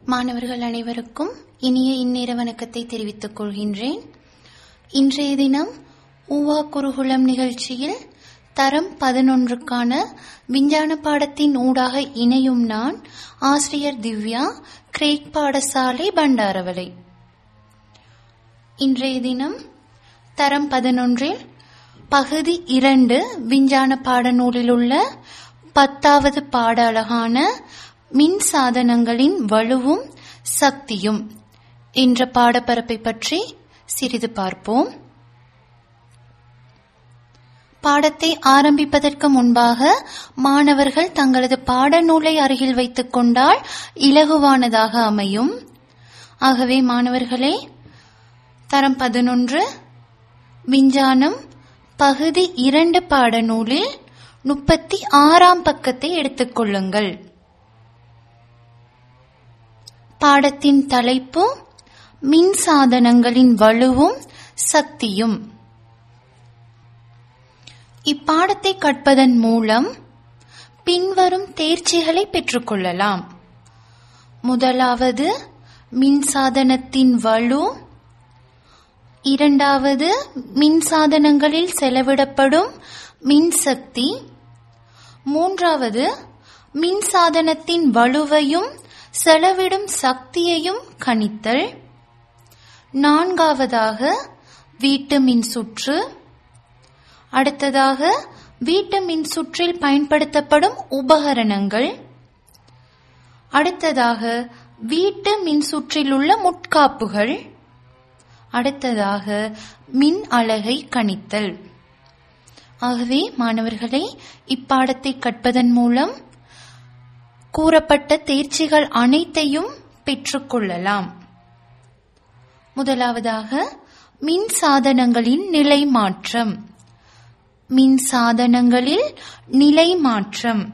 மாணவர்கள் அனைவருக்கும் இனிய இந்நேர வணக்கத்தை தெரிவித்துக் கொள்கின்றேன் இன்றைய தினம் ஊவா குருகுலம் நிகழ்ச்சியில் தரம் பதினொன்றுக்கான விஞ்ஞான பாடத்தின் ஊடாக இணையும் நான் ஆசிரியர் திவ்யா கிரேக் பாடசாலை பண்டாரவளை இன்றைய தினம் தரம் பதினொன்றில் பகுதி இரண்டு விஞ்ஞான பாடநூலில் உள்ள பத்தாவது பாட அழகான மின் சாதனங்களின் வலுவும் சக்தியும் என்ற பாடப்பரப்பை பற்றி சிறிது பார்ப்போம் பாடத்தை ஆரம்பிப்பதற்கு முன்பாக மாணவர்கள் தங்களது பாடநூலை அருகில் வைத்துக் கொண்டால் இலகுவானதாக அமையும் ஆகவே மாணவர்களே தரம் பதினொன்று விஞ்ஞானம் பகுதி இரண்டு பாடநூலில் முப்பத்தி ஆறாம் பக்கத்தை எடுத்துக்கொள்ளுங்கள் பாடத்தின் தலைப்பு மின் சாதனங்களின் வலுவும் சக்தியும் இப்பாடத்தை கற்பதன் மூலம் பின்வரும் தேர்ச்சிகளை பெற்றுக்கொள்ளலாம் முதலாவது மின்சாதனத்தின் வலு இரண்டாவது மின்சாதனங்களில் செலவிடப்படும் மின்சக்தி மூன்றாவது மின்சாதனத்தின் வலுவையும் செலவிடும் சக்தியையும் கணித்தல் நான்காவதாக வீட்டு மின்சுற்று அடுத்ததாக வீட்டு மின்சுற்றில் பயன்படுத்தப்படும் உபகரணங்கள் அடுத்ததாக வீட்டு மின்சுற்றில் உள்ள முட்காப்புகள் அடுத்ததாக மின் அலகை கணித்தல் ஆகவே மாணவர்களே இப்பாடத்தை கற்பதன் மூலம் கூறப்பட்ட தேர்ச்சிகள் அனைத்தையும் பெற்றுக்கொள்ளலாம் முதலாவதாக மின் சாதனங்களின் நிலை மாற்றம் மின் சாதனங்களில் நிலை மாற்றம்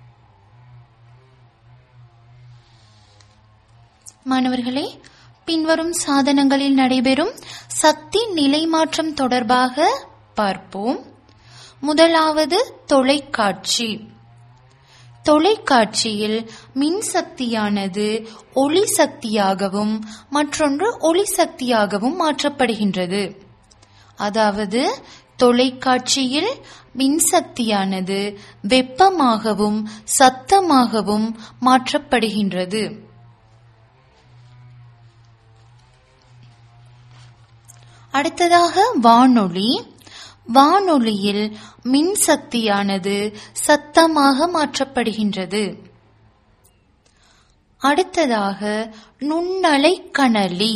மாணவர்களே பின்வரும் சாதனங்களில் நடைபெறும் சக்தி நிலை மாற்றம் தொடர்பாக பார்ப்போம் முதலாவது தொலைக்காட்சி தொலைக்காட்சியில் மின்சக்தியானது ஒளி சக்தியாகவும் மற்றொன்று ஒளி சக்தியாகவும் மாற்றப்படுகின்றது அதாவது தொலைக்காட்சியில் மின்சக்தியானது வெப்பமாகவும் சத்தமாகவும் மாற்றப்படுகின்றது அடுத்ததாக வானொலி வானொலியில் மின்சக்தியானது சத்தமாக மாற்றப்படுகின்றது அடுத்ததாக நுண்ணலை கணலி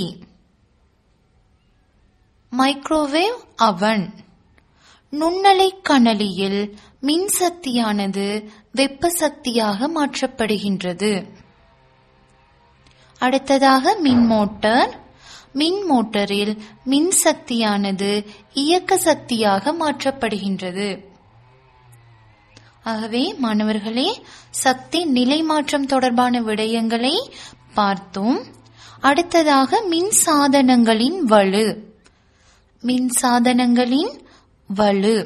மைக்ரோவேவ் அவன் நுண்ணலை கணலியில் மின்சக்தியானது வெப்ப சக்தியாக மாற்றப்படுகின்றது அடுத்ததாக மின் மோட்டார் மின் மோட்டரில் மின்சக்தியானது இயக்க சக்தியாக மாற்றப்படுகின்றது ஆகவே மாணவர்களே சக்தி நிலை மாற்றம் தொடர்பான விடயங்களை பார்த்தோம் அடுத்ததாக மின் சாதனங்களின் வலு மின் சாதனங்களின் வலு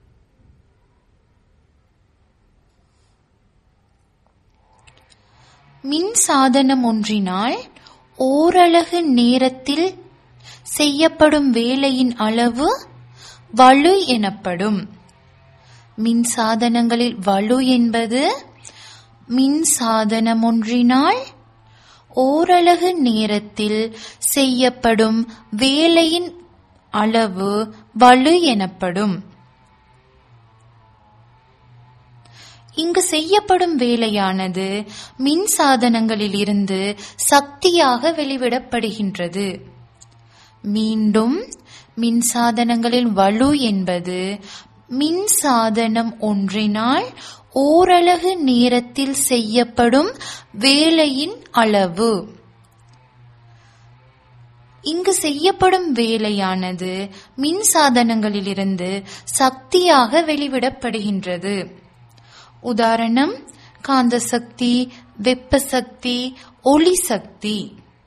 மின் சாதனம் ஒன்றினால் ஓரலகு நேரத்தில் செய்யப்படும் வேலையின் அளவு வலு எனப்படும் மின் சாதனங்களில் வலு என்பது மின் சாதனம் ஒன்றினால் ஓரலகு நேரத்தில் செய்யப்படும் வேலையின் அளவு வலு எனப்படும் இங்கு செய்யப்படும் வேலையானது மின் சாதனங்களில் இருந்து சக்தியாக வெளிவிடப்படுகின்றது மீண்டும் மின் சாதனங்களின் வலு என்பது மின் சாதனம் ஒன்றினால் ஓரலகு நேரத்தில் செய்யப்படும் வேலையின் அளவு இங்கு செய்யப்படும் வேலையானது மின் சாதனங்களிலிருந்து சக்தியாக வெளிவிடப்படுகின்றது உதாரணம் காந்த சக்தி வெப்ப சக்தி ஒளி சக்தி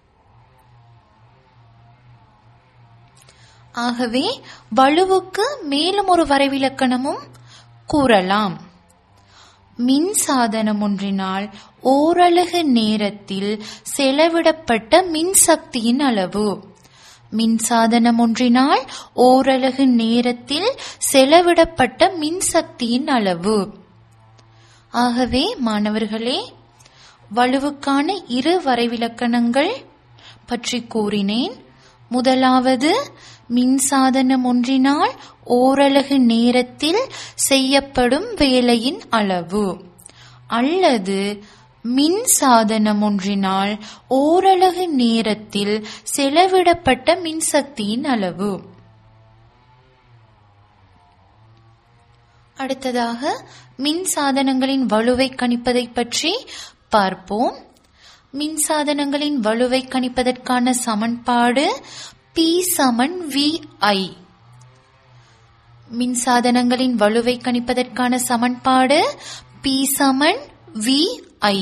ஆகவே வலுவுக்கு மேலும் ஒரு வரைவிலக்கணமும் கூறலாம் மின்சாதனம் ஒன்றினால் ஓரலகு நேரத்தில் செலவிடப்பட்ட மின்சக்தியின் அளவு மின்சாதனம் ஒன்றினால் ஓரலகு நேரத்தில் செலவிடப்பட்ட மின்சக்தியின் அளவு ஆகவே மாணவர்களே வலுவுக்கான இரு வரைவிலக்கணங்கள் பற்றி கூறினேன் முதலாவது மின்சாதனம் ஒன்றினால் ஓரலகு நேரத்தில் செய்யப்படும் வேலையின் அளவு அல்லது மின் சாதனம் ஒன்றினால் ஓரலகு நேரத்தில் செலவிடப்பட்ட மின்சக்தியின் அளவு அடுத்ததாக மின் சாதனங்களின் வலுவை கணிப்பதை பற்றி பார்ப்போம் மின் சாதனங்களின் வலுவை கணிப்பதற்கான சமன்பாடு பி சமன் வி ஐ மின்சாதனங்களின் வலுவை கணிப்பதற்கான சமன்பாடு பி சமன் வி ஐ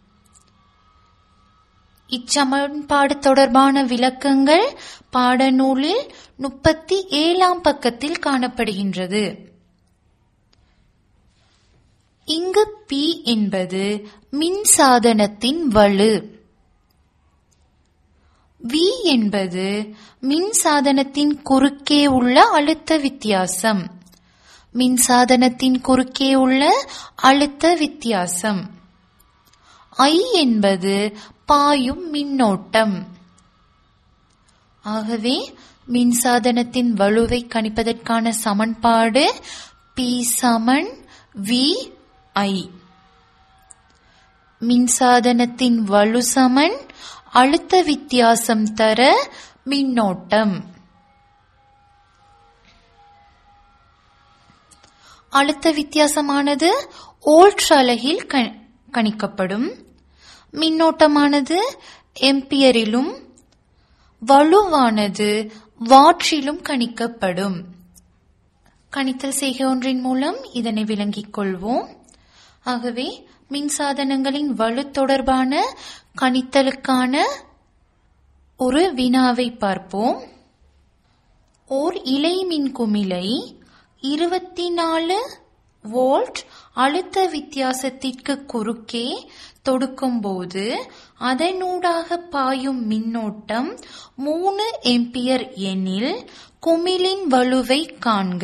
இச்சமன்பாடு தொடர்பான விளக்கங்கள் பாடநூலில் முப்பத்தி ஏழாம் பக்கத்தில் காணப்படுகின்றது இங்கு P என்பது மின்சாதனத்தின் வலு V என்பது மின்சாதனத்தின் குறுக்கே உள்ள அழுத்த வித்தியாசம் மின்சாதனத்தின் குறுக்கே உள்ள அழுத்த வித்தியாசம் I என்பது பாயும் மின்னோட்டம் ஆகவே மின்சாதனத்தின் வலுவை கணிப்பதற்கான சமன்பாடு P சமன் V I மின்சாதனத்தின் வலு சமன் அழுத்த வித்தியாசம் தர மின்னோட்டம் அழுத்த வித்தியாசமானது ஓல்ட் அலகில் க- கணிக்கப்படும் மின்னோட்டமானது எம்பியரிலும் வலுவானது வாற்றிலும் கணிக்கப்படும் கணித்தல் செய்கை ஒன்றின் மூலம் இதனை விளங்கிக் கொள்வோம் ஆகவே மின்சாதனங்களின் வலு தொடர்பான கணித்தலுக்கான ஒரு வினாவை பார்ப்போம் ஓர் இலை மின் குமிழை இருபத்தி நாலு வோல்ட் அழுத்த வித்தியாசத்திற்கு குறுக்கே தொடுக்கும்போது அதனூடாக பாயும் மின்னோட்டம் மூணு எம்பியர் எனில் குமிழின் வலுவை காண்க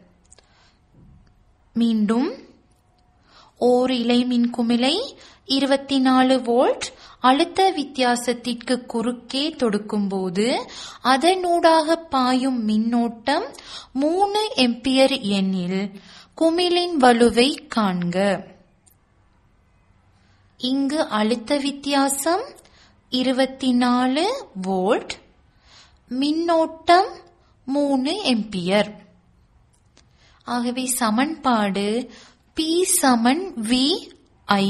மீண்டும் ஓர் இலை மின் குமிழை இருபத்தி நாலு வோல்ட் அழுத்த வித்தியாசத்திற்கு குறுக்கே தொடுக்கும்போது அதனூடாக பாயும் மின்னோட்டம் மூணு எம்பியர் எண்ணில் குமிழின் வலுவை காண்க இங்கு அழுத்த வித்தியாசம் இருபத்தி நாலு வோல்ட் மின்னோட்டம் மூணு எம்பியர் ஆகவே சமன்பாடு பி சமன் வி ஐ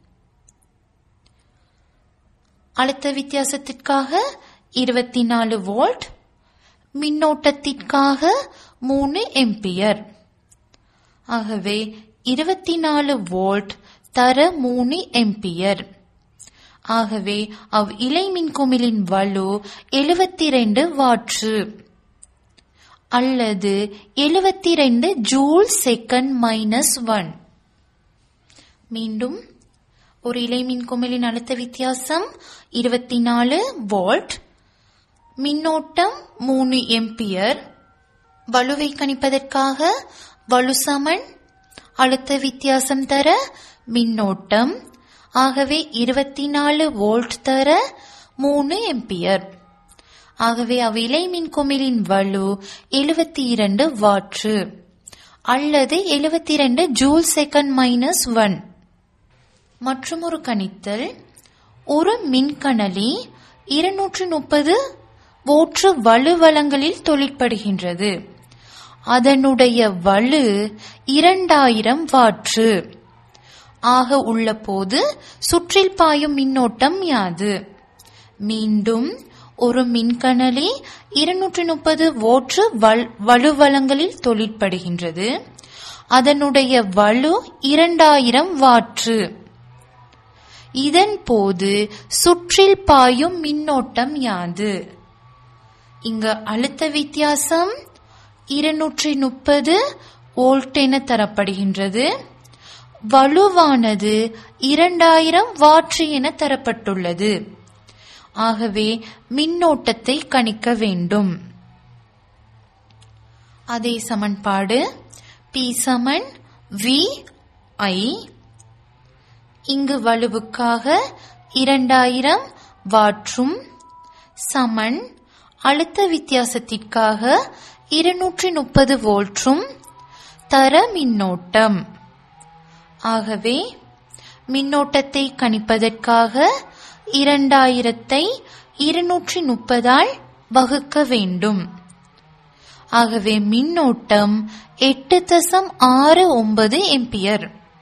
அழுத்த வித்தியாசத்திற்காக இருபத்தி நாலு வோல்ட் மின்னோட்டத்திற்காக மூணு எம்பியர் ஆகவே இருபத்தி நாலு வோல்ட் தர மூணு எம்பியர் ஆகவே அவ் இலை மின்குமிழின் வலு எழுபத்தி ரெண்டு வாட்ரு அல்லது எழுபத்தி ரெண்டு ஜூல் செகண்ட் மைனஸ் ஒன் மீண்டும் ஒரு இலை மின்குமிழின் அழுத்த வித்தியாசம் இருபத்தி நாலு வோல்ட் மின்னோட்டம் மூணு எம்பியர் வலுவை கணிப்பதற்காக வலு சமன் அழுத்த வித்தியாசம் தர மின்னோட்டம் ஆகவே இருபத்தி நாலு வோல்ட் தர மூணு எம்பியர் ஆகவே அவ்விலை மின்குமிழின் வலு எழுபத்தி இரண்டு வாட்ரு அல்லது எழுபத்தி இரண்டு ஜூல் செகண்ட் மைனஸ் ஒன் மற்றுமொரு கணித்தல் ஒரு மின்கணலி இருநூற்று முப்பது ஓற்று வலுவலங்களில் தொழிற்படுகின்றது அதனுடைய வலு இரண்டாயிரம் வாட்ரு ஆக உள்ள போது சுற்றில் பாயும் மின்னோட்டம் யாது மீண்டும் ஒரு மின்கணலி இருநூற்றி முப்பது ஓற்று வல்- வலுவலங்களில் தொழிற்படுகின்றது அதனுடைய வலு இரண்டாயிரம் வாட்ரு இதன் போது சுற்றில் பாயும் மின்னோட்டம் யாது இங்க அழுத்த வித்தியாசம் இருநூற்றி முப்பது வோல்ட் என தரப்படுகின்றது வலுவானது இரண்டாயிரம் வாட் என தரப்பட்டுள்ளது ஆகவே மின்னோட்டத்தை கணிக்க வேண்டும் அதே சமன்பாடு P சமன் V I இங்கு வலுவுக்காக இரண்டாயிரம் வாற்றும் சமன் அழுத்த வித்தியாசத்திற்காக இருநூற்றி முப்பது வோல்ட்டும் தர மின்னோட்டம் ஆகவே மின்னோட்டத்தை கணிப்பதற்காக இரண்டாயிரத்தை இருநூற்றி முப்பதால் வகுக்க வேண்டும் ஆகவே மின்னோட்டம் எட்டு தசம் ஆறு ஒன்பது எம்பியர்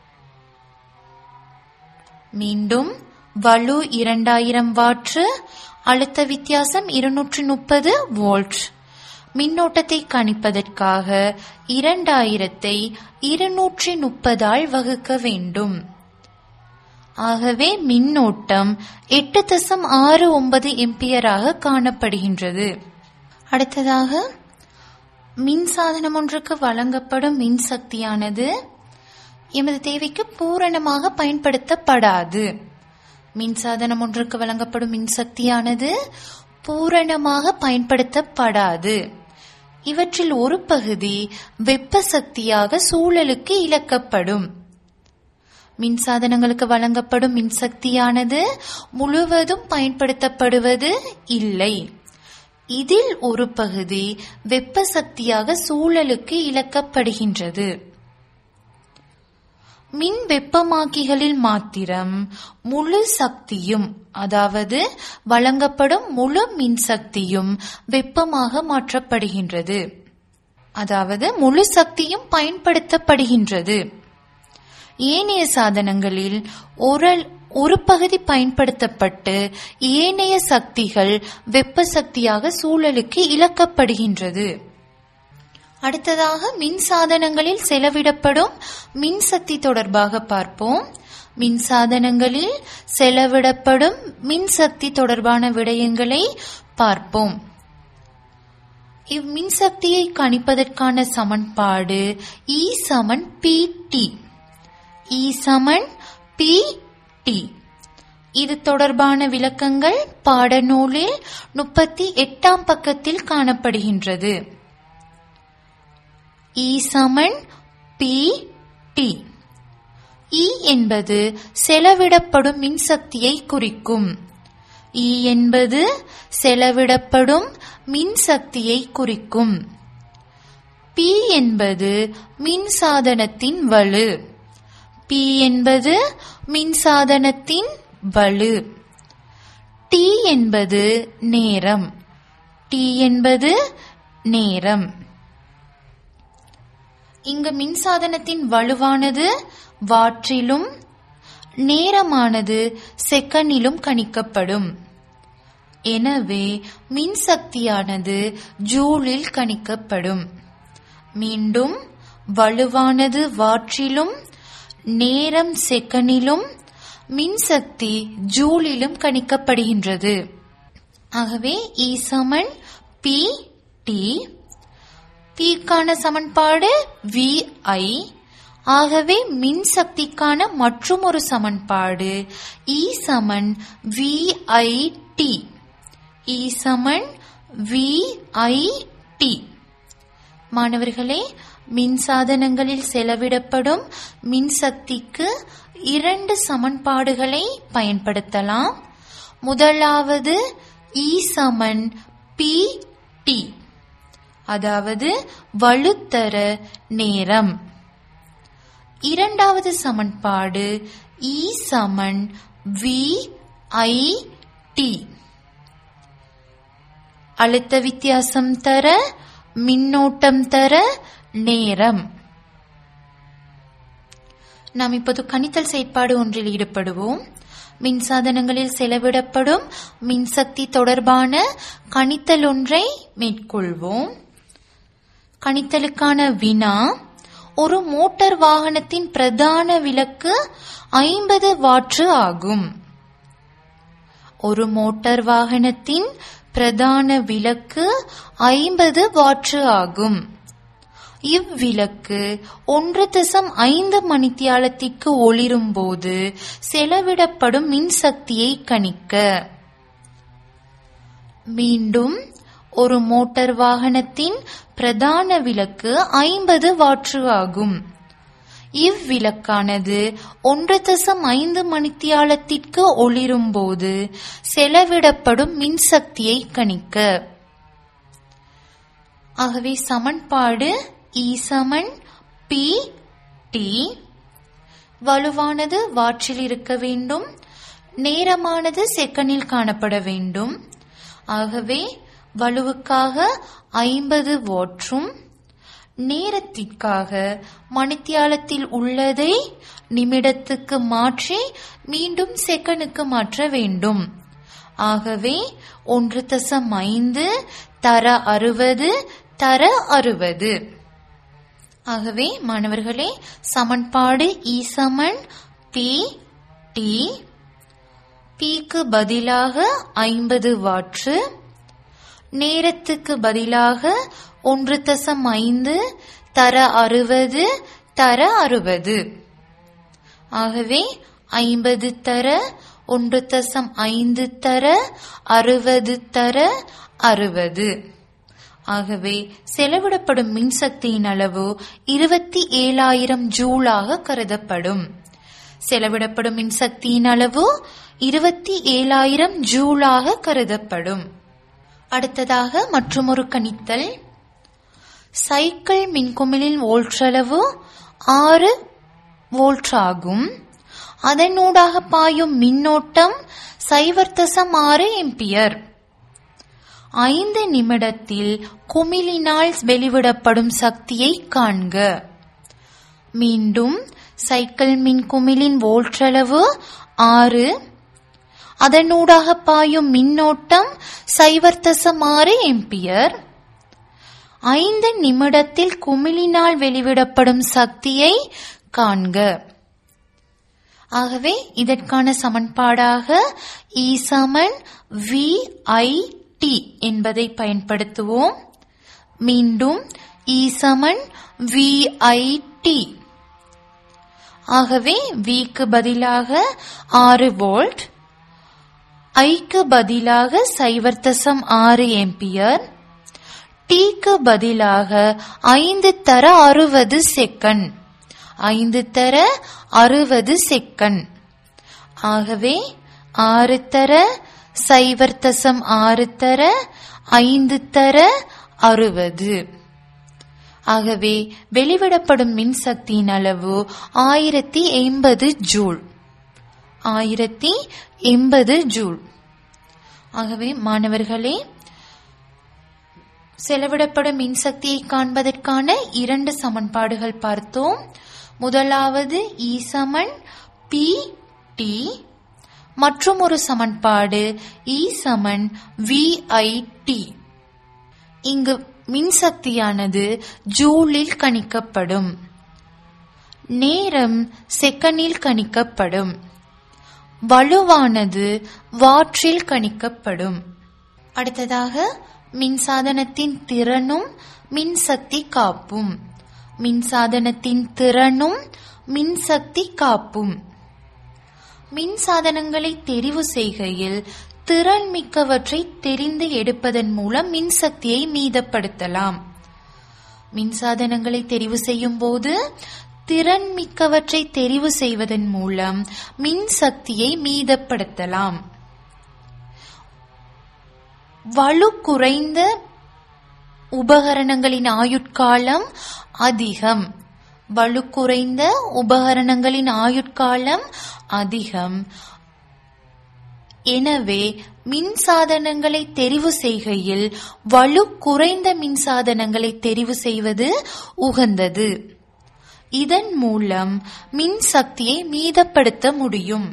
மீண்டும் வலு இரண்டாயிரம் வாற்று அழுத்த வித்தியாசம் இருநூற்றி முப்பது வோல்ட் மின்னோட்டத்தை கணிப்பதற்காக இரண்டாயிரத்தை இருநூற்றி முப்பதால் வகுக்க வேண்டும் ஆகவே மின்னோட்டம் எட்டு தசம் ஆறு ஒன்பது எம்பியராக காணப்படுகின்றது அடுத்ததாக மின்சாதனம் ஒன்றுக்கு வழங்கப்படும் மின்சக்தியானது எமது தேவைக்கு பூரணமாக பயன்படுத்தப்படாது மின்சாதனம் ஒன்றுக்கு வழங்கப்படும் மின்சக்தியானது பூரணமாக பயன்படுத்தப்படாது இவற்றில் ஒரு பகுதி வெப்ப சக்தியாக சூழலுக்கு இழக்கப்படும் மின்சாதனங்களுக்கு வழங்கப்படும் மின்சக்தியானது முழுவதும் பயன்படுத்தப்படுவது இல்லை இதில் ஒரு பகுதி வெப்ப சக்தியாக சூழலுக்கு இழக்கப்படுகின்றது மின் வெப்பமாக்கிகளில் மாத்திரம் முழு சக்தியும் அதாவது வழங்கப்படும் முழு மின்சக்தியும் வெப்பமாக மாற்றப்படுகின்றது அதாவது முழு சக்தியும் பயன்படுத்தப்படுகின்றது ஏனைய சாதனங்களில் ஒரு ஒரு பகுதி பயன்படுத்தப்பட்டு ஏனைய சக்திகள் வெப்ப சக்தியாக சூழலுக்கு இழக்கப்படுகின்றது அடுத்ததாக மின் சாதனங்களில் செலவிடப்படும் மின்சக்தி தொடர்பாக பார்ப்போம் மின் சாதனங்களில் செலவிடப்படும் மின்சக்தி தொடர்பான விடயங்களை பார்ப்போம் இவ்மின்சக்தியை கணிப்பதற்கான சமன்பாடு E சமன் PT E சமன் பி டி இது தொடர்பான விளக்கங்கள் பாடநூலில் முப்பத்தி எட்டாம் பக்கத்தில் காணப்படுகின்றது E சமன் பி டி E என்பது செலவிடப்படும் மின்சக்தியை குறிக்கும் E என்பது செலவிடப்படும் மின்சக்தியை குறிக்கும் P என்பது மின்சாதனத்தின் வலு P என்பது மின்சாதனத்தின் வலு T என்பது நேரம் T என்பது நேரம் இங்கு மின்சாதனத்தின் வலுவானது வாற்றிலும் நேரமானது செகண்டிலும் கணிக்கப்படும் எனவே மின்சக்தியானது ஜூலில் கணிக்கப்படும் மீண்டும் வலுவானது வாற்றிலும் நேரம் செகண்டிலும் மின்சக்தி ஜூலிலும் கணிக்கப்படுகின்றது ஆகவே E சமன் பி டி பிக்கான சமன்பாடு வி ஐ ஆகவே மின்சக்திக்கான மற்றும் ஒரு சமன்பாடு E சமன் வி ஐ டி E சமன் வி ஐ டி மாணவர்களே மின்சாதனங்களில் செலவிடப்படும் மின்சக்திக்கு இரண்டு சமன்பாடுகளை பயன்படுத்தலாம் முதலாவது E சமன் பி டி அதாவது வலுத்தர நேரம் இரண்டாவது சமன்பாடு E சமன் வி ஐ டி அழுத்த வித்தியாசம் தர மின்னோட்டம் தர நேரம் நாம் இப்போது கணித்தல் செயற்பாடு ஒன்றில் ஈடுபடுவோம் மின்சாதனங்களில் செலவிடப்படும் மின்சக்தி தொடர்பான கணித்தல் ஒன்றை மேற்கொள்வோம் கணித்தலுக்கான வினா ஒரு மோட்டார் வாகனத்தின் பிரதான விளக்கு ஐம்பது வாற்று ஆகும் ஒரு மோட்டார் வாகனத்தின் பிரதான விளக்கு ஐம்பது வாற்று ஆகும் இவ்விளக்கு ஒன்று தசம் ஐந்து மணித்தியாலத்திற்கு ஒளிரும்போது செலவிடப்படும் மின்சக்தியை கணிக்க மீண்டும் ஒரு மோட்டார் வாகனத்தின் பிரதான விளக்கு ஐம்பது வாட்ரு ஆகும் இவ்விளக்கானது ஒன்று தசம் ஐந்து மணித்தியாலத்திற்கு ஒளிரும்போது செலவிடப்படும் மின்சக்தியை கணிக்க ஆகவே சமன்பாடு E சமன் பி டி வலுவானது வாற்றில் இருக்க வேண்டும் நேரமானது செகண்டில் காணப்பட வேண்டும் ஆகவே வலுவுக்காக ஐம்பது வாற்றும் நேரத்திற்காக மணித்தியாலத்தில் உள்ளதை நிமிடத்துக்கு மாற்றி மீண்டும் செகண்டுக்கு மாற்ற வேண்டும் ஆகவே ஒன்று தசம் ஐந்து தர அறுபது தர அறுபது ஆகவே மாணவர்களே சமன்பாடு இ சமன் பி டி பிக்கு பதிலாக ஐம்பது வாற்று நேரத்துக்கு பதிலாக ஒன்று தசம் ஐந்து தர அறுபது தர அறுபது ஆகவே ஐம்பது தர ஒன்று தசம் ஐந்து தர அறுபது தர அறுபது ஆகவே செலவிடப்படும் மின்சக்தியின் அளவு இருபத்தி ஏழாயிரம் ஜூலாக கருதப்படும் செலவிடப்படும் மின்சக்தியின் அளவு இருபத்தி ஏழாயிரம் ஜூலாக கருதப்படும் அடுத்ததாக மற்றொரு கணித்தல் சைக்கிள் மின்குமிழின் வோல்ட்ரளவு ஆறு வோல்ட் ஆகும் அதனூடாக பாயும் மின்னோட்டம் சைவர் தசம் ஆறு எம்பியர் ஐந்து நிமிடத்தில் குமிழினால் வெளிவிடப்படும் சக்தியை காண்க மீண்டும் சைக்கிள் மின் குமிழின் வோல்ட்ரளவு ஆறு அதனூடாக பாயும் மின்னோட்டம் சைவர் தசம் ஆறு எம்பியர் ஐந்து நிமிடத்தில் குமிழினால் வெளிவிடப்படும் சக்தியை காண்க ஆகவே இதற்கான சமன்பாடாக E சமன் வி ஐ டி என்பதை பயன்படுத்துவோம் மீண்டும் E சமன் வி ஐ டி ஆகவே விக்கு பதிலாக ஆறு வோல்ட் ஐக்கு பதிலாக சைவர் தசம் ஆறு எம்பியர் டீக்கு பதிலாக ஐந்து தர அறுபது செகண்ட் ஐந்து தர அறுபது செகண்ட் ஆகவே ஆறு தர சைவர் தசம் ஆறு தர ஐந்து தர அறுபது ஆகவே வெளிவிடப்படும் மின்சக்தியின் அளவு ஆயிரத்தி எண்பது ஜூல் ஆயிரத்தி எண்பது ஜூல் ஆகவே மாணவர்களே செலவிடப்படும் மின்சக்தியை காண்பதற்கான இரண்டு சமன்பாடுகள் பார்த்தோம் முதலாவது E சமன் பி டி மற்றும் ஒரு சமன்பாடு E சமன் வி ஐ டி இங்கு மின்சக்தியானது ஜூலில் கணிக்கப்படும் நேரம் செகண்டில் கணிக்கப்படும் வலுவானது வாற்றில் கணிக்கப்படும் அடுத்ததாக மின்சாதனத்தின் திறனும் மின்சக்தி காப்பும் மின்சாதனத்தின் திறனும் மின்சக்தி காப்பும் மின்சாதனங்களை தெரிவு செய்கையில் திறன் மிக்கவற்றை தெரிந்து எடுப்பதன் மூலம் மின்சக்தியை மீதப்படுத்தலாம் மின்சாதனங்களை தெரிவு செய்யும் போது திறன் மிக்கவற்றை தெரிவு செய்வதன் மூலம் மின்சக்தியை மீதப்படுத்தலாம் வலு குறைந்த உபகரணங்களின் ஆயுட்காலம் அதிகம் வலு குறைந்த உபகரணங்களின் ஆயுட்காலம் அதிகம் எனவே மின்சாதனங்களை தெரிவு செய்கையில் வலு குறைந்த மின்சாதனங்களை தெரிவு செய்வது உகந்தது இதன் மூலம் மின்சக்தியை மீதப்படுத்த முடியும்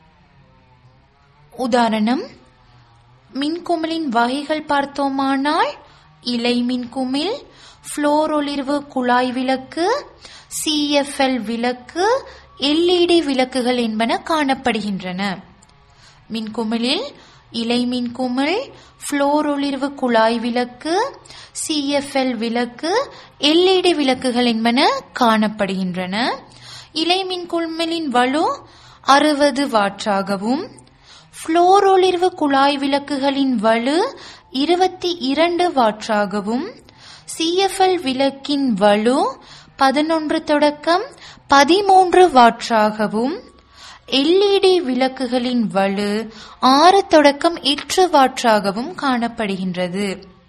உதாரணம் மின்குமிழின் வகைகள் பார்த்தோமானால் இலை மின்குமிழ் ஃப்ளோர் ஒளிர்வு குழாய் விளக்கு சிஎஃப்எல் விளக்கு எல்இடி விளக்குகள் என்பன காணப்படுகின்றன மின்குமிழில் இலைமின் குமிழ் ஃப்ளோர் ஒளிர்வு குழாய் விளக்கு சிஎஃப்எல் விளக்கு எல்இடி விளக்குகள் என்பன காணப்படுகின்றன இலைமின் குமிழின் வலு அறுபது வாட்சாகவும் ஃப்ளோர் ஒளிர்வு குழாய் விளக்குகளின் வலு இருபத்தி இரண்டு வாட்சாகவும் சிஎஃப்எல் விளக்கின் வலு பதினொன்று தொடக்கம் பதிமூன்று வாட்சாகவும் எல்இடி விளக்குகளின் வலு ஆறு தொடக்கம் எட்டு வாட்சாகவும் காணப்படுகின்றது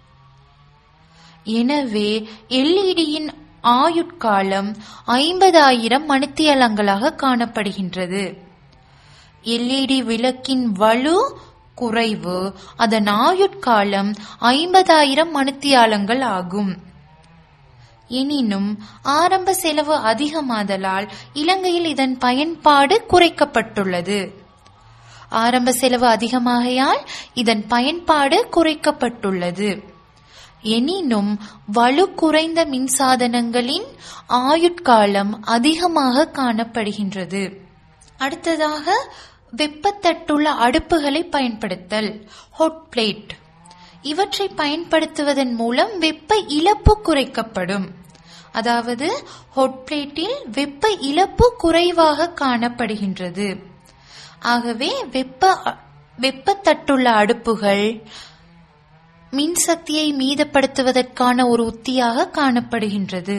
எனவே எல்இடியின் ஆயுட்காலம் ஐம்பதாயிரம் மணித்தியாலங்களாக காணப்படுகின்றது எல்இடி விளக்கின் வலு குறைவு அதன் ஆயுட்காலம் ஐம்பதாயிரம் மணித்தியாலங்கள் ஆகும் எனினும் ஆரம்ப செலவு அதிகமாதலால் இலங்கையில் இதன் பயன்பாடு குறைக்கப்பட்டுள்ளது ஆரம்ப செலவு அதிகமாகையால் இதன் பயன்பாடு குறைக்கப்பட்டுள்ளது எனினும் வலு குறைந்த மின்சாதனங்களின் ஆயுட்காலம் அதிகமாக காணப்படுகின்றது அடுத்ததாக வெப்பத்தட்டுள்ள அடுப்புகளை பயன்படுத்தல் ஹொட் பிளேட் இவற்றை பயன்படுத்துவதன் மூலம் வெப்ப இழப்பு குறைக்கப்படும் அதாவது ஹொட் பிளேட்டில் வெப்ப இழப்பு குறைவாக காணப்படுகின்றது ஆகவே வெப்ப வெப்பத்தட்டுள்ள அடுப்புகள் மின்சக்தியை மீதப்படுத்துவதற்கான ஒரு உத்தியாக காணப்படுகின்றது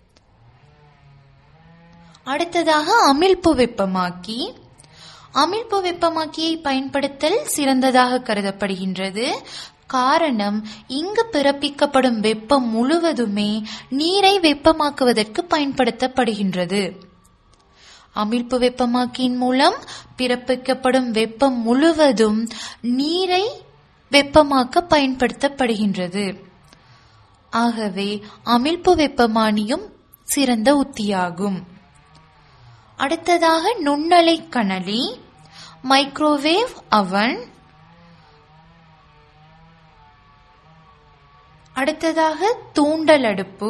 அடுத்ததாக அமிழ்ப்பு வெப்பமாக்கி அமிழ்ப்பு வெப்பமாக்கியை பயன்படுத்தல் சிறந்ததாக கருதப்படுகின்றது காரணம் இங்கு பிறப்பிக்கப்படும் வெப்பம் முழுவதுமே நீரை வெப்பமாக்குவதற்கு பயன்படுத்தப்படுகின்றது அமிழ்ப்பு வெப்பமாக்கியின் மூலம் பிறப்பிக்கப்படும் வெப்பம் முழுவதும் நீரை வெப்பமாக்க பயன்படுத்தப்படுகின்றது ஆகவே அமிழ்ப்பு வெப்பமானியும் சிறந்த உத்தியாகும் அடுத்ததாக நுண்ணலை கணலி மைக்ரோவேவ் அவன் அடுத்ததாக தூண்டல் அடுப்பு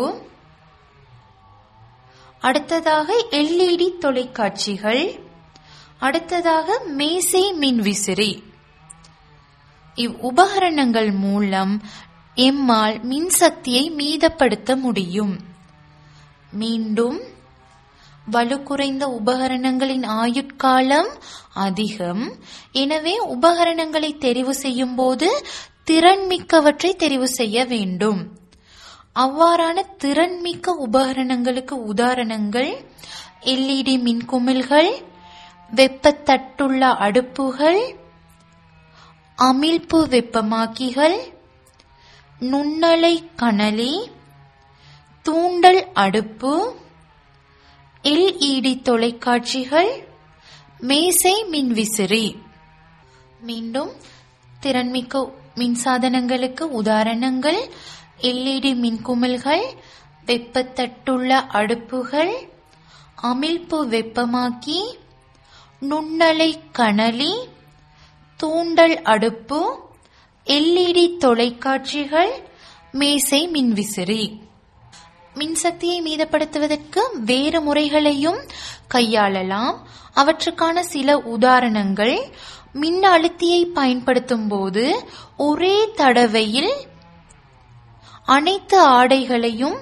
அடுத்ததாக எல்இடி தொலைக்காட்சிகள் அடுத்ததாக மேசை மின்விசிறி இவ் உபகரணங்கள் மூலம் எம்மால் மின்சக்தியை மீதப்படுத்த முடியும் மீண்டும் வலு குறைந்த உபகரணங்களின் ஆயுட்காலம் அதிகம் எனவே உபகரணங்களை தெரிவு செய்யும் போது திறன்மிக்கவற்றை தெரிவு செய்ய வேண்டும் அவ்வாறான திறன்மிக்க உபகரணங்களுக்கு உதாரணங்கள் எல்இடி மின்குமிழ்கள் வெப்பத்தட்டுள்ள அடுப்புகள் அமிழ்ப்பு வெப்பமாக்கிகள் நுண்ணலை கணலி தூண்டல் அடுப்பு எல்இடி தொலைக்காட்சிகள் மேசை மின்விசிறி மீண்டும் திறன்மிக்க மின்சாதனங்களுக்கு உதாரணங்கள் எல்இடி மின்குமிழ்கள் வெப்பத்தட்டுள்ள அடுப்புகள் அமிழ்ப்பு வெப்பமாக்கி நுண்ணலை கணலி தூண்டல் அடுப்பு எல்இடி தொலைக்காட்சிகள் மேசை மின்விசிறி மின்சக்தியை மீதப்படுத்துவதற்கு வேறு முறைகளையும் கையாளலாம் அவற்றுக்கான சில உதாரணங்கள் மின் அழுத்தியை பயன்படுத்தும் போது ஒரே தடவையில் அனைத்து ஆடைகளையும்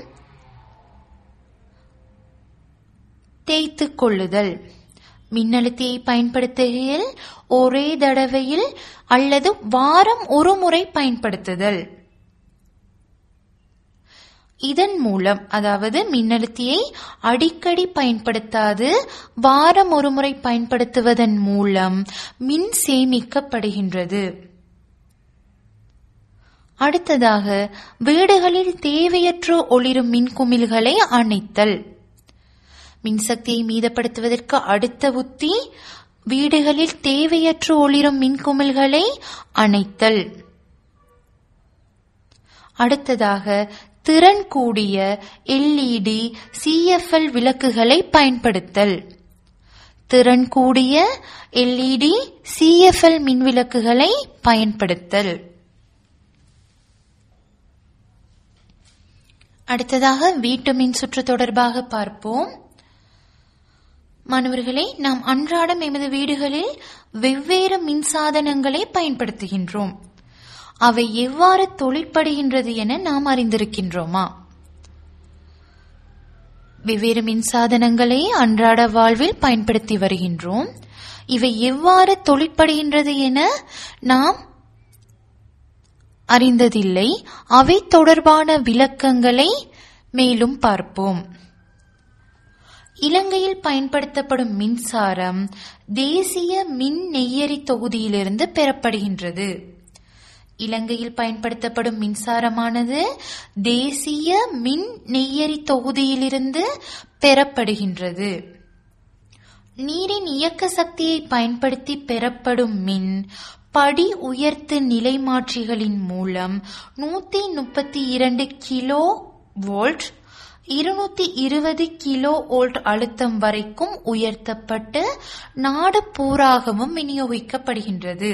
தேய்த்து கொள்ளுதல் மின்னழுத்தியை பயன்படுத்துகையில் ஒரே தடவையில் அல்லது வாரம் ஒரு முறை பயன்படுத்துதல் இதன் மூலம் அதாவது மின்னழுத்தியை அடிக்கடி பயன்படுத்தாது வாரம் ஒரு முறை பயன்படுத்துவதன் மூலம் மின் சேமிக்கப்படுகின்றது அடுத்ததாக வீடுகளில் தேவையற்ற ஒளிரும் மின்குமிழ்களை அணைத்தல் மின்சக்தியை மீதப்படுத்துவதற்கு அடுத்த உத்தி வீடுகளில் தேவையற்ற ஒளிரும் மின்குமிழ்களை அணைத்தல் அடுத்ததாக திறன் கூடிய எல்இடி சிஎஃப்எல் விளக்குகளை பயன்படுத்தல் திறன் கூடிய எல்இடி சிஎஃப்எல் மின்விளக்குகளை பயன்படுத்தல் அடுத்ததாக வீட்டு மின் சுற்று தொடர்பாக பார்ப்போம் மாணவர்களே நாம் அன்றாடம் எமது வீடுகளில் வெவ்வேறு மின்சாதனங்களை பயன்படுத்துகின்றோம் அவை எவ்வாறு தொழிற்படுகின்றது என நாம் அறிந்திருக்கின்றோமா வெவ்வேறு மின்சாதனங்களை அன்றாட வாழ்வில் பயன்படுத்தி வருகின்றோம் இவை எவ்வாறு தொழிற்படுகின்றது என நாம் அறிந்ததில்லை அவை தொடர்பான விளக்கங்களை மேலும் பார்ப்போம் இலங்கையில் பயன்படுத்தப்படும் மின்சாரம் தேசிய மின் நெய்யரி தொகுதியிலிருந்து பெறப்படுகின்றது இலங்கையில் பயன்படுத்தப்படும் மின்சாரமானது தேசிய மின் நெய்யரி தொகுதியிலிருந்து பெறப்படுகின்றது நீரின் இயக்க சக்தியை பயன்படுத்தி பெறப்படும் மின் படி உயர்த்து நிலைமாற்றிகளின் மூலம் நூத்தி முப்பத்தி இரண்டு கிலோ வோல்ட் இருநூத்தி இருபது கிலோ வோல்ட் அழுத்தம் வரைக்கும் உயர்த்தப்பட்டு நாடு பூராகவும் விநியோகிக்கப்படுகின்றது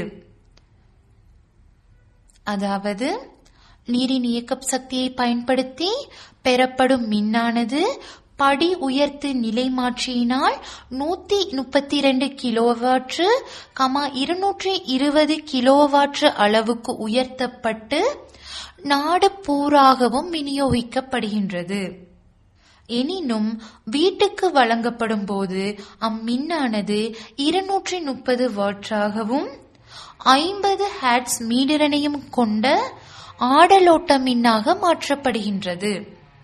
அதாவது நீரின் இயக்க சக்தியை பயன்படுத்தி பெறப்படும் மின்னானது படி உயர்த்து நிலைமாற்றியினால் நூத்தி முப்பத்தி இரண்டு கிலோவாற்று கமா இருநூற்றி இருபது கிலோவாற்று அளவுக்கு உயர்த்தப்பட்டு நாடு பூராகவும் விநியோகிக்கப்படுகின்றது எனினும் வீட்டுக்கு வழங்கப்படும் போது அம்மின்னானது இருநூற்றி முப்பது வாட்சாகவும் ஐம்பது ஹேட்ஸ் மீடிரனையும் கொண்ட ஆடலோட்ட மின்னாக மாற்றப்படுகின்றது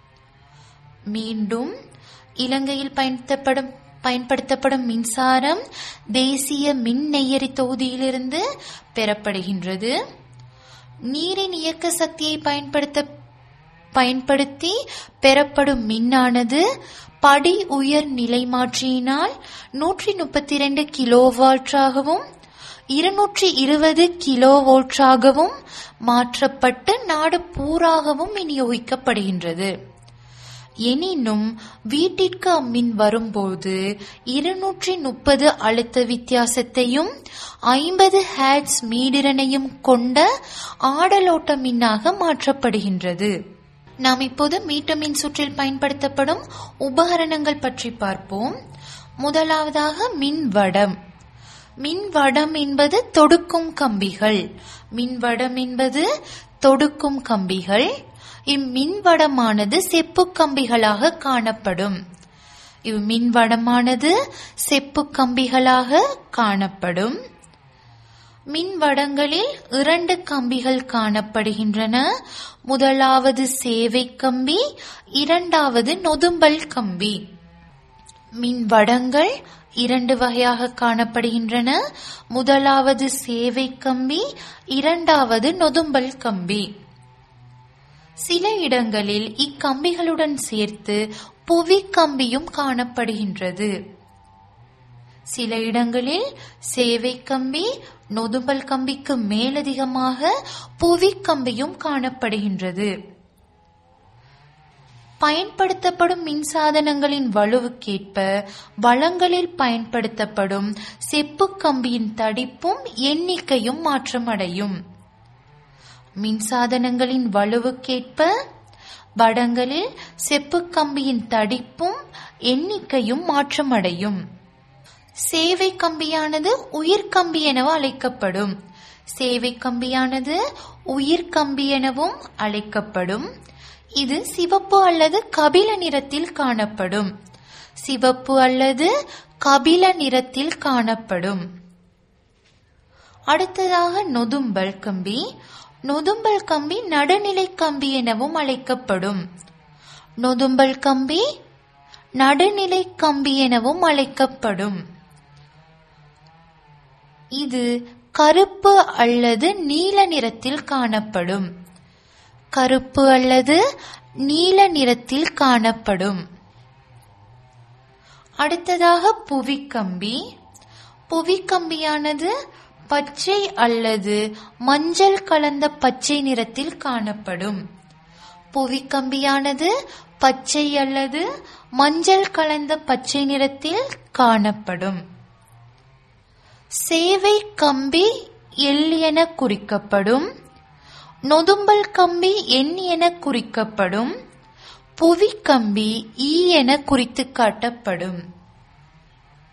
மீண்டும் இலங்கையில் பயன்படுத்தப்படும் பயன்படுத்தப்படும் மின்சாரம் தேசிய மின் நெய்யரி தொகுதியிலிருந்து பெறப்படுகின்றது நீரின் இயக்க சக்தியை பயன்படுத்த பயன்படுத்தி பெறப்படும் மின்னானது படி உயர் நிலைமாற்றியினால் நூற்றி முப்பத்தி இரண்டு கிலோவால்ட்டாகவும் இருநூற்றி இருபது கிலோவோல்ட்டாகவும் மாற்றப்பட்டு நாடு பூராகவும் விநியோகிக்கப்படுகின்றது எனினும் வீட்டிற்கு அம்மின் வரும்போது இருநூற்றி முப்பது அழுத்த வித்தியாசத்தையும் ஐம்பது ஹேட்ஸ் மீடிரனையும் கொண்ட ஆடலோட்ட மின்னாக மாற்றப்படுகின்றது நாம் இப்போது மீட்டர் மின் சுற்றில் பயன்படுத்தப்படும் உபகரணங்கள் பற்றி பார்ப்போம் முதலாவதாக மின்வடம் மின்வடம் என்பது தொடுக்கும் கம்பிகள் மின்வடம் என்பது தொடுக்கும் கம்பிகள் இம்மின்வடமானது செப்பு கம்பிகளாக காணப்படும் இவ் மின்வடமானது செப்பு கம்பிகளாக காணப்படும் மின்வடங்களில் இரண்டு கம்பிகள் காணப்படுகின்றன முதலாவது சேவை கம்பி இரண்டாவது நொதும்பல் கம்பி மின்வடங்கள் இரண்டு வகையாக காணப்படுகின்றன முதலாவது சேவை கம்பி இரண்டாவது நொதும்பல் கம்பி சில இடங்களில் இக்கம்பிகளுடன் சேர்த்து புவி கம்பியும் காணப்படுகின்றது சில இடங்களில் சேவை கம்பி நொதும்பல் கம்பிக்கு மேலதிகமாக புவி கம்பியும் காணப்படுகின்றது பயன்படுத்தப்படும் மின்சாதனங்களின் வலுவுக்கேற்ப வளங்களில் பயன்படுத்தப்படும் செப்பு கம்பியின் தடிப்பும் எண்ணிக்கையும் மாற்றமடையும் மின்சாதனங்களின் வலுவுக்கேற்ப வடங்களில் செப்பு கம்பியின் தடிப்பும் எண்ணிக்கையும் மாற்றமடையும் சேவை கம்பியானது உயிர் கம்பி எனவும் அழைக்கப்படும் சேவை கம்பியானது உயிர் கம்பி எனவும் அழைக்கப்படும் இது சிவப்பு அல்லது கபில நிறத்தில் காணப்படும் சிவப்பு அல்லது கபில நிறத்தில் காணப்படும் அடுத்ததாக நொதும்பல் கம்பி நொதும்பல் கம்பி நடுநிலை கம்பி எனவும் அழைக்கப்படும் நொதும்பல் கம்பி நடுநிலை கம்பி எனவும் அழைக்கப்படும் இது கருப்பு அல்லது நீல நிறத்தில் காணப்படும் கருப்பு அல்லது நீல நிறத்தில் காணப்படும் அடுத்ததாக புவிக்கம்பி புவிக்கம்பியானது பச்சை அல்லது மஞ்சள் கலந்த பச்சை நிறத்தில் காணப்படும் புவிக்கம்பியானது பச்சை அல்லது மஞ்சள் கலந்த பச்சை நிறத்தில் காணப்படும் சேவை கம்பி எல் என குறிக்கப்படும் நொதும்பல் கம்பி எண் என குறிக்கப்படும் புவி கம்பி ஈ என குறித்து காட்டப்படும்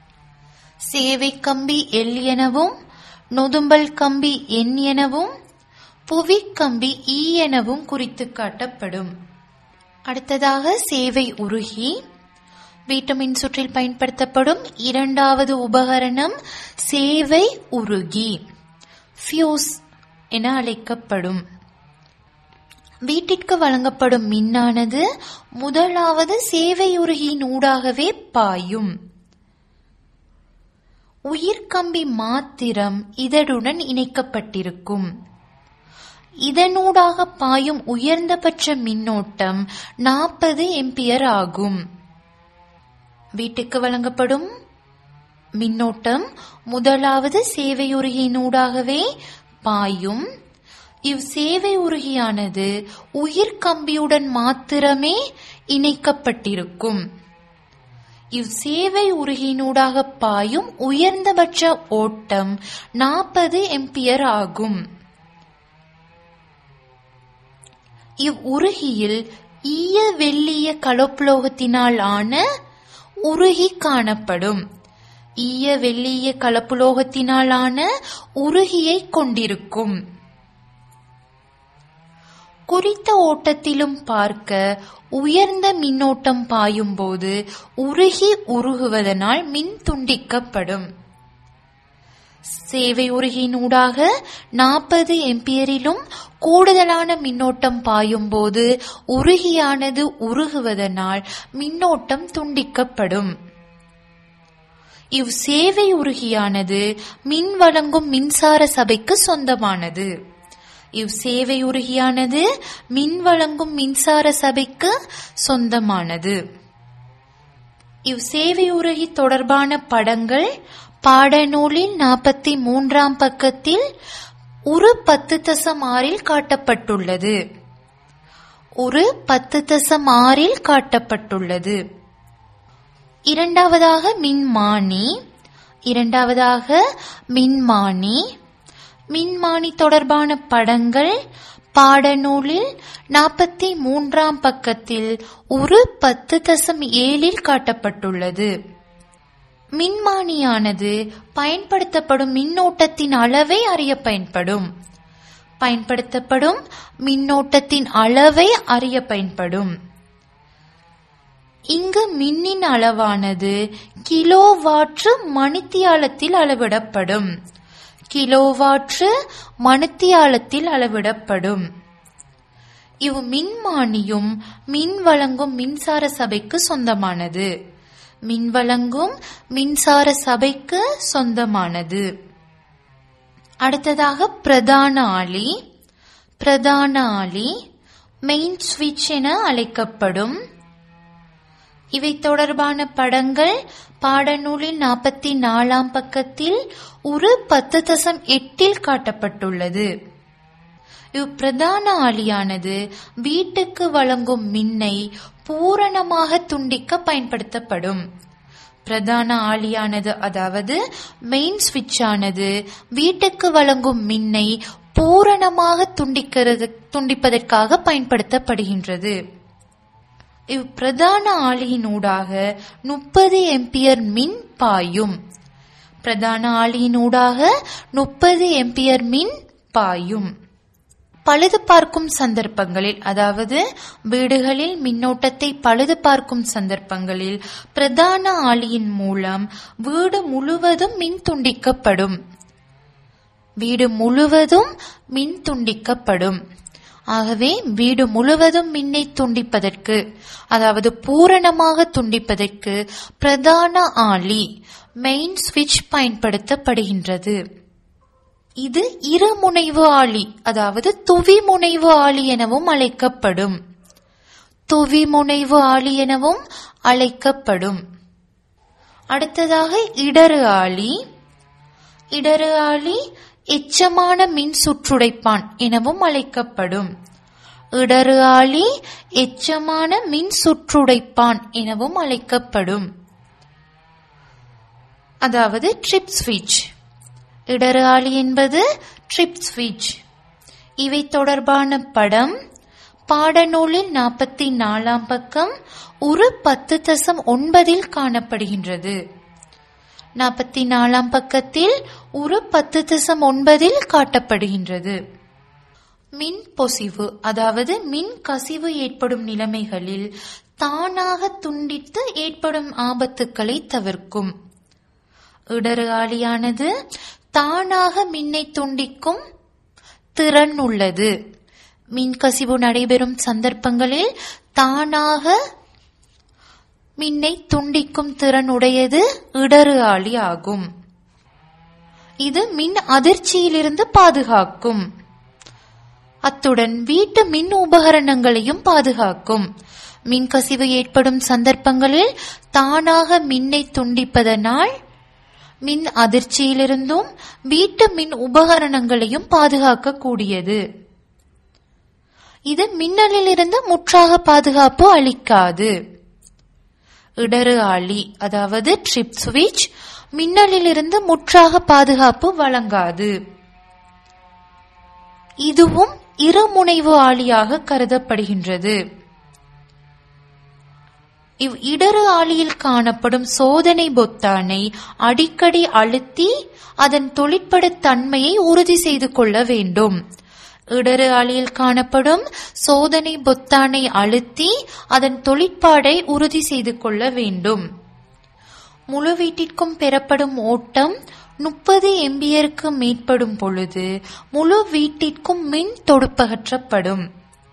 சேவை கம்பி எல் எனவும் நொதும்பல் கம்பி என் எனவும் புவி கம்பி ஈ எனவும் குறித்து காட்டப்படும் அடுத்ததாக சேவை உருகி வீட்டுமின் சுற்றில் பயன்படுத்தப்படும் இரண்டாவது உபகரணம் சேவை உருகி ஃபியூஸ் என அழைக்கப்படும் வீட்டிற்கு வழங்கப்படும் மின்னானது முதலாவது சேவை உருகியின் ஊடாகவே பாயும் உயிர்கம்பி மாத்திரம் இதனுடன் இணைக்கப்பட்டிருக்கும் இதனூடாக பாயும் உயர்ந்தபட்ச மின்னோட்டம் நாற்பது எம்பியர் ஆகும் வீட்டுக்கு வழங்கப்படும் மின்னோட்டம் முதலாவது சேவை உருகியினூடாகவே பாயும் இவ் சேவை உருகியானது உயிர் கம்பியுடன் மாத்திரமே இணைக்கப்பட்டிருக்கும் இவ் சேவை உருகியினூடாக பாயும் உயர்ந்தபட்ச ஓட்டம் நாற்பது எம்பியர் ஆகும் இவ் உருகியில் ஈய வெள்ளிய கலப்புலோகத்தினால் ஆன உருகி காணப்படும் ஈய வெள்ளிய கலப்புலோகத்தினால் ஆன உருகியை கொண்டிருக்கும் குறித்த ஓட்டத்திலும் பார்க்க உயர்ந்த மின்னோட்டம் பாயும் போது உருகி உருகுவதனால் மின் துண்டிக்கப்படும் சேவை உருகியின் ஊடாக நாற்பது எம்பியரிலும் கூடுதலான மின்னோட்டம் பாயும் போது உருகியானது உருகுவதனால் மின்னோட்டம் துண்டிக்கப்படும் இவ் சேவை உருகியானது மின் வழங்கும் மின்சார சபைக்கு சொந்தமானது இவ் சேவை உருகியானது மின் வழங்கும் மின்சார சபைக்கு சொந்தமானது இவ் சேவை உருகி தொடர்பான படங்கள் பாடநூலில் நாற்பத்தி மூன்றாம் பக்கத்தில் ஒரு பத்து தசம் ஆறில் காட்டப்பட்டுள்ளது ஒரு பத்து தசம் ஆறில் காட்டப்பட்டுள்ளது இரண்டாவதாக மின்மானி இரண்டாவதாக மின்மானி மின்மானி தொடர்பான படங்கள் பாடநூலில் நாற்பத்தி மூன்றாம் பக்கத்தில் ஒரு பத்து தசம் ஏழில் காட்டப்பட்டுள்ளது மின்மானியானது பயன்படுத்தப்படும் மின்னோட்டத்தின் அளவை அறிய பயன்படும் பயன்படுத்தப்படும் மின்னோட்டத்தின் அளவை அறிய பயன்படும் இங்கு மின்னின் அளவானது கிலோவாற்று மணித்தியாலத்தில் அளவிடப்படும் கிலோவாற்று மணித்தியாலத்தில் அளவிடப்படும் இவ் மின்மானியும் மின் வழங்கும் மின்சார சபைக்கு சொந்தமானது மின் வழங்கும் மின்சார சபைக்கு சொந்தமானது அடுத்ததாக பிரதான ஆளி பிரதான ஆளி மெயின் சுவிட்ச் என அழைக்கப்படும் இவை தொடர்பான படங்கள் பாடநூலில் நாற்பத்தி நாலாம் பக்கத்தில் ஒரு பத்து தசம் எட்டில் காட்டப்பட்டுள்ளது இவ் பிரதான ஆளியானது வீட்டுக்கு வழங்கும் மின்னை பூரணமாக துண்டிக்க பயன்படுத்தப்படும் பிரதான ஆளியானது அதாவது மெயின் சுவிட்ச் ஆனது வீட்டுக்கு வழங்கும் மின்னை பூரணமாக துண்டிக்கிறது துண்டிப்பதற்காக பயன்படுத்தப்படுகின்றது இவ் பிரதான ஆளியினூடாக முப்பது எம்பியர் மின் பாயும் பிரதான ஆளியினூடாக முப்பது எம்பியர் மின் பாயும் பழுது பார்க்கும் சந்தர்ப்பங்களில் அதாவது வீடுகளில் மின்னோட்டத்தை பழுது பார்க்கும் சந்தர்ப்பங்களில் பிரதான ஆளியின் மூலம் வீடு முழுவதும் மின் துண்டிக்கப்படும் வீடு முழுவதும் மின் துண்டிக்கப்படும் ஆகவே வீடு முழுவதும் மின்னை துண்டிப்பதற்கு அதாவது பூரணமாக துண்டிப்பதற்கு பிரதான ஆளி மெயின் சுவிட்ச் பயன்படுத்தப்படுகின்றது இது இருமுனைவு ஆளி அதாவது துவி முனைவு ஆளி எனவும் அழைக்கப்படும் துவி முனைவு ஆளி எனவும் அழைக்கப்படும் அடுத்ததாக இடறு ஆளி இடறு ஆளி எச்சமான மின் சுற்றுடைப்பான் எனவும் அழைக்கப்படும் இடறு ஆளி எச்சமான மின் சுற்றுடைப்பான் எனவும் அழைக்கப்படும் அதாவது ட்ரிப் ஸ்விட்ச் இடறு ஆளி என்பது ட்ரிப் ஸ்விட்ச் இவை தொடர்பான படம் பாடநூலில் நாற்பத்தி நாலாம் பக்கம் ஒரு பத்து தசம் ஒன்பதில் காணப்படுகின்றது நாற்பத்தி நாலாம் பக்கத்தில் உரு பத்து தசம் ஒன்பதில் காட்டப்படுகின்றது மின் பொசிவு அதாவது மின் கசிவு ஏற்படும் நிலைமைகளில் தானாக துண்டித்து ஏற்படும் ஆபத்துக்களை தவிர்க்கும் இடறு ஆளியானது தானாக மின்னை துண்டிக்கும் திறன் உள்ளது மின்கசிவு நடைபெறும் சந்தர்ப்பங்களில் தானாக மின்னை துண்டிக்கும் திறன் உடையது இடறு ஆளி ஆகும் இது மின் அதிர்ச்சியிலிருந்து பாதுகாக்கும் அத்துடன் வீட்டு மின் உபகரணங்களையும் பாதுகாக்கும் மின்கசிவு ஏற்படும் சந்தர்ப்பங்களில் தானாக மின்னை துண்டிப்பதனால் மின் அதிர்ச்சியிலிருந்தும் வீட்டு மின் உபகரணங்களையும் பாதுகாக்கக்கூடியது இது மின்னலிலிருந்து முற்றாக பாதுகாப்பு அளிக்காது இடறு ஆளி அதாவது ட்ரிப் சுவிட்ச் மின்னலிலிருந்து முற்றாக பாதுகாப்பு வழங்காது இதுவும் இருமுனைவு ஆளியாக கருதப்படுகின்றது இவ் இடறு ஆளியில் காணப்படும் சோதனை பொத்தானை அடிக்கடி அழுத்தி அதன் தொழிற்பட தன்மையை உறுதி செய்து கொள்ள வேண்டும் இடறு ஆளியில் காணப்படும் சோதனை பொத்தானை அழுத்தி அதன் தொழிற்பாடை உறுதி செய்து கொள்ள வேண்டும் முழு வீட்டிற்கும் பெறப்படும் ஓட்டம் முப்பது எம்பியருக்கு மேற்படும் பொழுது முழு வீட்டிற்கும் மின் தொடுப்பகற்றப்படும்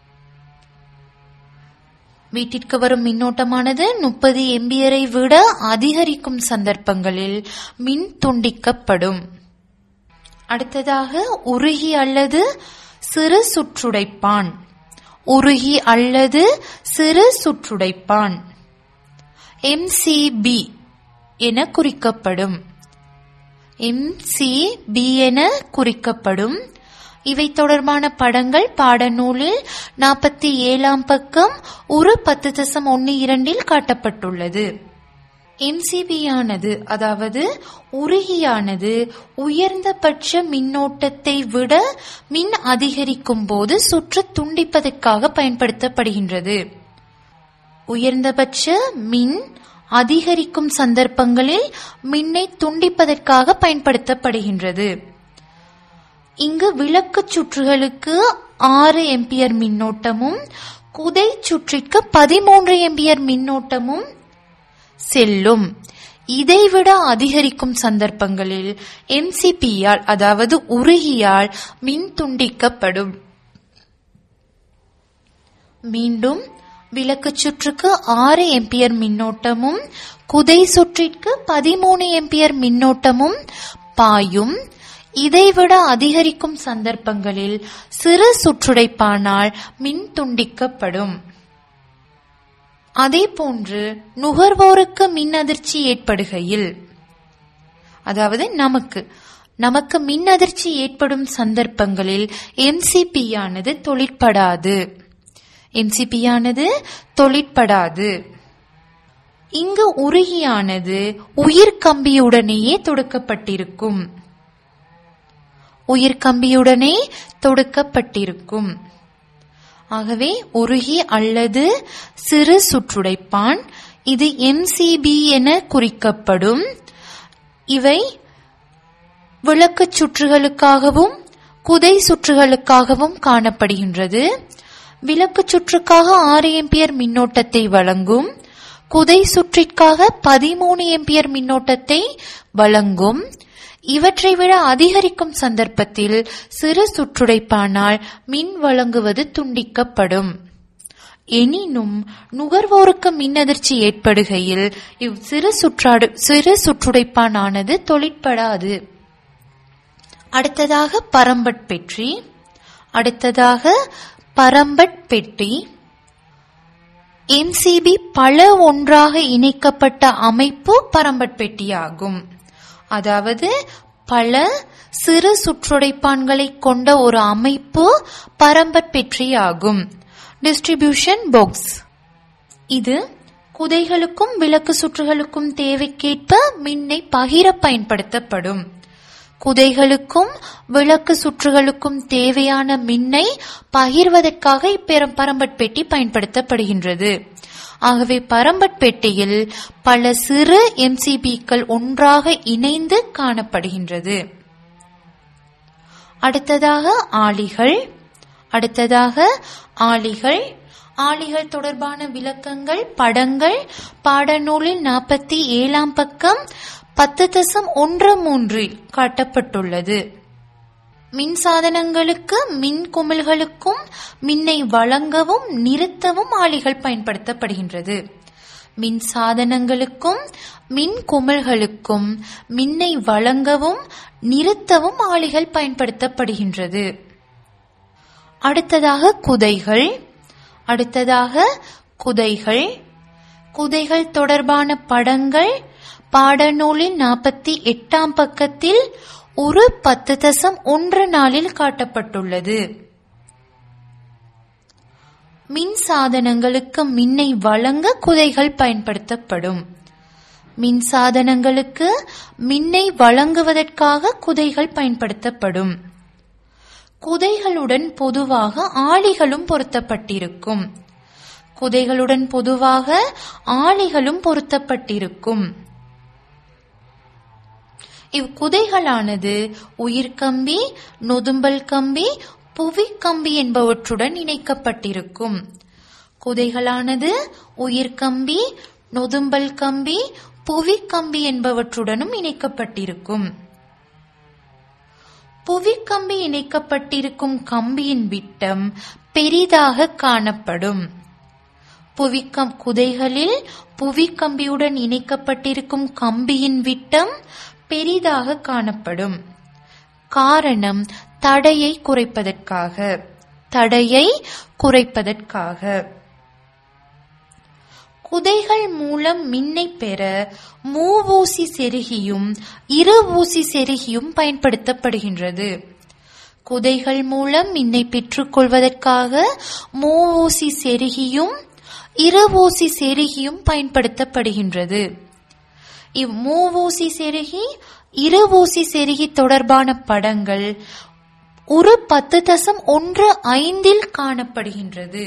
வீட்டிற்கு வரும் மின்னோட்டமானது முப்பது எம்பியரை விட அதிகரிக்கும் சந்தர்ப்பங்களில் மின் துண்டிக்கப்படும் அடுத்ததாக உருகி அல்லது சிறு சுற்றுடைப்பான் உருகி அல்லது சிறு சுற்றுடைப்பான் எம்சிபி என குறிக்கப்படும் எம்சிபி என குறிக்கப்படும் இவை தொடர்பான படங்கள் பாடநூலில் நாற்பத்தி ஏழாம் பக்கம் ஒரு பத்து தசம் ஒன்னு இரண்டில் காட்டப்பட்டுள்ளது எம்சிபியானது அதாவது உருகியானது உயர்ந்தபட்ச மின்னோட்டத்தை விட மின் அதிகரிக்கும் போது சுற்று துண்டிப்பதற்காக பயன்படுத்தப்படுகின்றது உயர்ந்தபட்ச மின் அதிகரிக்கும் சந்தர்ப்பங்களில் மின்னை துண்டிப்பதற்காக பயன்படுத்தப்படுகின்றது இங்கு விளக்கு சுற்றுகளுக்கு ஆறு எம்பியர் மின்னோட்டமும் குதை சுற்றிற்கு பதிமூன்று எம்பியர் மின்னோட்டமும் செல்லும் இதைவிட அதிகரிக்கும் சந்தர்ப்பங்களில் எம்சிபியால் அதாவது உருகியால் மின் துண்டிக்கப்படும் மீண்டும் விளக்கு சுற்றுக்கு ஆறு எம்பியர் மின்னோட்டமும் குதை சுற்றிற்கு பதிமூணு எம்பியர் மின்னோட்டமும் பாயும் இதைவிட அதிகரிக்கும் சந்தர்ப்பங்களில் சிறு சுற்றுடைப்பானால் மின் துண்டிக்கப்படும் அதே போன்று நுகர்வோருக்கு மின் அதிர்ச்சி ஏற்படுகையில் அதாவது நமக்கு நமக்கு மின் அதிர்ச்சி ஏற்படும் சந்தர்ப்பங்களில் எம்சிபி ஆனது தொழிற்படாது எம்சிபி ஆனது தொழிற்படாது இங்கு உருகியானது உயிர் கம்பியுடனேயே தொடுக்கப்பட்டிருக்கும் உயிர் கம்பியுடனே தொடுக்கப்பட்டிருக்கும் ஆகவே உருகி அல்லது சிறு சுற்றுடைப்பான் இது எம்சிபி என குறிக்கப்படும் இவை விளக்கு சுற்றுகளுக்காகவும் குதை சுற்றுகளுக்காகவும் காணப்படுகின்றது விளக்கு சுற்றுக்காக ஆறு எம்பியர் மின்னோட்டத்தை வழங்கும் குதை சுற்றிற்காக பதிமூணு எம்பியர் மின்னோட்டத்தை வழங்கும் இவற்றை விட அதிகரிக்கும் சந்தர்ப்பத்தில் சிறு சுற்றுடைப்பானால் மின் வழங்குவது துண்டிக்கப்படும் எனினும் நுகர்வோருக்கு மின் அதிர்ச்சி ஏற்படுகையில் இவ் சிறு சுற்றாடு சிறு சுற்றுடைப்பானானது தொழிற்படாது அடுத்ததாக பரம்பட் பெற்றி அடுத்ததாக பரம்பட் பெட்டி எம்சிபி பல ஒன்றாக இணைக்கப்பட்ட அமைப்பு பரம்பட் பெட்டியாகும் அதாவது பல சிறு சுற்றுடைப்பான்களை கொண்ட ஒரு அமைப்பு பரம்பட் பெற்றியாகும் டிஸ்ட்ரிபியூஷன் பாக்ஸ் இது குதைகளுக்கும் விளக்கு சுற்றுகளுக்கும் தேவைக்கேற்ப மின்னை பகிர பயன்படுத்தப்படும் குதைகளுக்கும் விளக்கு சுற்றுகளுக்கும் தேவையான மின்னை பகிர்வதற்காக இப்பெரும் பரம்பட் பெட்டி பயன்படுத்தப்படுகின்றது ஆகவே பரம்பட் பெட்டியில் பல சிறு எம்சிபிக்கள் ஒன்றாக இணைந்து காணப்படுகின்றது அடுத்ததாக ஆளிகள் அடுத்ததாக ஆளிகள் ஆளிகள் தொடர்பான விளக்கங்கள் படங்கள் பாடநூலில் நாற்பத்தி ஏழாம் பக்கம் பத்து தசம் ஒன்று மூன்றில் காட்டப்பட்டுள்ளது மின் சாதனங்களுக்கு மின் குமிழ்களுக்கும் மின்னை வழங்கவும் நிறுத்தவும் ஆளிகள் பயன்படுத்தப்படுகின்றது மின் சாதனங்களுக்கும் மின் குமிழ்களுக்கும் மின்னை வழங்கவும் நிறுத்தவும் ஆளிகள் பயன்படுத்தப்படுகின்றது அடுத்ததாக குதைகள் அடுத்ததாக குதைகள் குதைகள் தொடர்பான படங்கள் பாடநூலின் நாற்பத்தி எட்டாம் பக்கத்தில் ஒரு பத்து தசம் ஒன்று நாளில் காட்டப்பட்டுள்ளது மின் சாதனங்களுக்கு மின்னை வழங்க குதைகள் பயன்படுத்தப்படும் மின் சாதனங்களுக்கு மின்னை வழங்குவதற்காக குதைகள் பயன்படுத்தப்படும் குதைகளுடன் பொதுவாக ஆளிகளும் பொருத்தப்பட்டிருக்கும் குதைகளுடன் பொதுவாக ஆளிகளும் பொருத்தப்பட்டிருக்கும் இவ்குதைகளானது உயிர்கம்பி நொதும்பல் கம்பி புவி கம்பி என்பவற்றுடன் இணைக்கப்பட்டிருக்கும் குதைகளானது உயிர்கம்பி நொதும்பல் கம்பி புவி கம்பி என்பவற்றுடனும் இணைக்கப்பட்டிருக்கும் புவிக்கம்பி இணைக்கப்பட்டிருக்கும் கம்பியின் விட்டம் பெரிதாக காணப்படும் புவிக்கம் குதைகளில் புவிக்கம்பியுடன் இணைக்கப்பட்டிருக்கும் கம்பியின் விட்டம் பெரிதாக காணப்படும் காரணம் தடையை குறைப்பதற்காக தடையை குறைப்பதற்காக குதைகள் மூலம் மின்னை பெற மூவூசி செருகியும் இரு ஊசி செருகியும் பயன்படுத்தப்படுகின்றது குதைகள் மூலம் மின்னை பெற்றுக்கொள்வதற்காக மூவூசி செருகியும் இரு ஊசி செருகியும் பயன்படுத்தப்படுகின்றது இம்மூவூசி செருகி இரு ஊசி செருகி தொடர்பான படங்கள் ஒரு பத்து தசம் ஒன்று ஐந்தில் காணப்படுகின்றது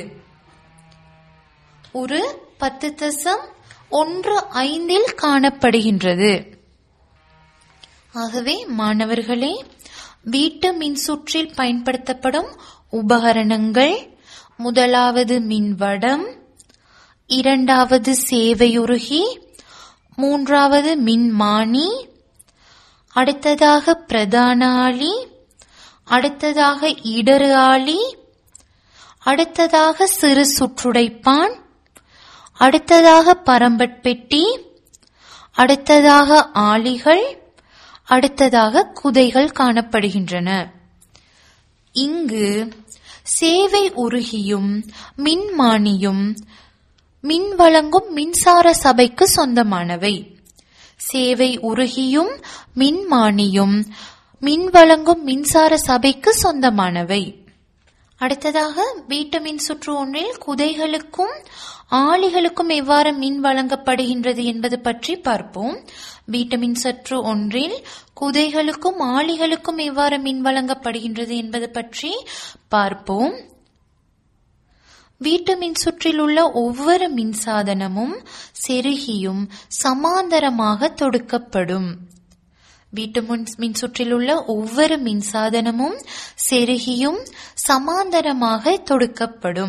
ஒரு பத்து தசம் ஒன்று ஐந்தில் காணப்படுகின்றது ஆகவே மாணவர்களே வீட்டு மின்சுற்றில் பயன்படுத்தப்படும் உபகரணங்கள் முதலாவது மின்வடம் இரண்டாவது சேவையுருகி மூன்றாவது மின்மானி அடுத்ததாக பிரதான ஆளி அடுத்ததாக இடரு ஆளி அடுத்ததாக சிறு சுற்றுடைப்பான் அடுத்ததாக பரம்பட் பெட்டி அடுத்ததாக ஆளிகள் அடுத்ததாக குதைகள் காணப்படுகின்றன இங்கு சேவை உருகியும் மின்மானியும் மின் வழங்கும் மின்சார சபைக்கு சொந்தமானவை சேவை உருகியும் மின்மானியும் மின் வழங்கும் மின்சார சபைக்கு சொந்தமானவை அடுத்ததாக வீட்டு மின் சுற்று ஒன்றில் குதைகளுக்கும் ஆளிகளுக்கும் எவ்வாறு மின் வழங்கப்படுகின்றது என்பது பற்றி பார்ப்போம் வீட்டு மின் சுற்று ஒன்றில் குதைகளுக்கும் ஆளிகளுக்கும் எவ்வாறு மின் வழங்கப்படுகின்றது என்பது பற்றி பார்ப்போம் வீட்டு மின் சுற்றில் உள்ள ஒவ்வொரு மின்சாதனமும் செருகியும் சமாந்தரமாக தொடுக்கப்படும் வீட்டு முன் மின் சுற்றில் உள்ள ஒவ்வொரு மின்சாதனமும் செருகியும் சமாந்தரமாக தொடுக்கப்படும்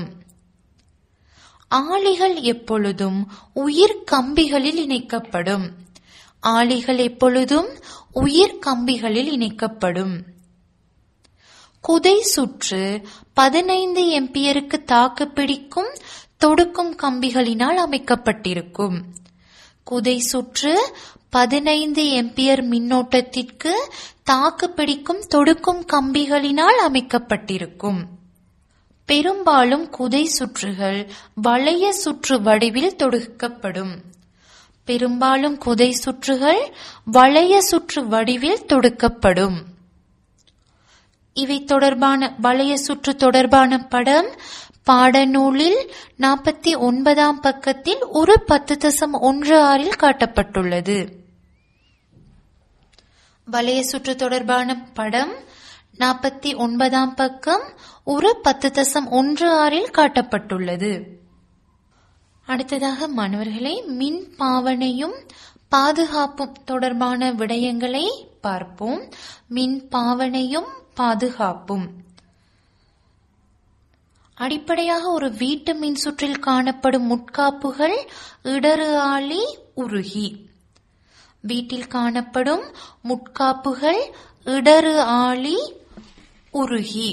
ஆளிகள் எப்பொழுதும் உயிர் கம்பிகளில் இணைக்கப்படும் ஆளிகள் எப்பொழுதும் உயிர் கம்பிகளில் இணைக்கப்படும் குதை சுற்று பதினைந்து எம்பியருக்கு தாக்குப்பிடிக்கும் தொடுக்கும் கம்பிகளினால் அமைக்கப்பட்டிருக்கும் குதை சுற்று பதினைந்து எம்பியர் மின்னோட்டத்திற்கு தாக்குப்பிடிக்கும் தொடுக்கும் கம்பிகளினால் அமைக்கப்பட்டிருக்கும் பெரும்பாலும் குதை சுற்றுகள் வளைய சுற்று வடிவில் தொடுக்கப்படும் பெரும்பாலும் குதை சுற்றுகள் வளைய சுற்று வடிவில் தொடுக்கப்படும் இவை தொடர்பான வளைய சுற்று தொடர்பான படம் பாடநூலில் நாற்பத்தி ஒன்பதாம் பக்கத்தில் ஒரு பத்து தசம் ஒன்று ஆறில் காட்டப்பட்டுள்ளது வளைய சுற்று தொடர்பான படம் நாற்பத்தி ஒன்பதாம் பக்கம் ஒரு பத்து தசம் ஒன்று ஆறில் காட்டப்பட்டுள்ளது அடுத்ததாக மாணவர்களே மின் பாவனையும் பாதுகாப்பும் தொடர்பான விடயங்களை பார்ப்போம் மின் பாவனையும் பாதுகாப்பும் அடிப்படையாக ஒரு வீட்டு மின் சுற்றில் காணப்படும் முட்காப்புகள் இடறு ஆளி உருகி வீட்டில் காணப்படும் முட்காப்புகள் இடறு ஆளி உருகி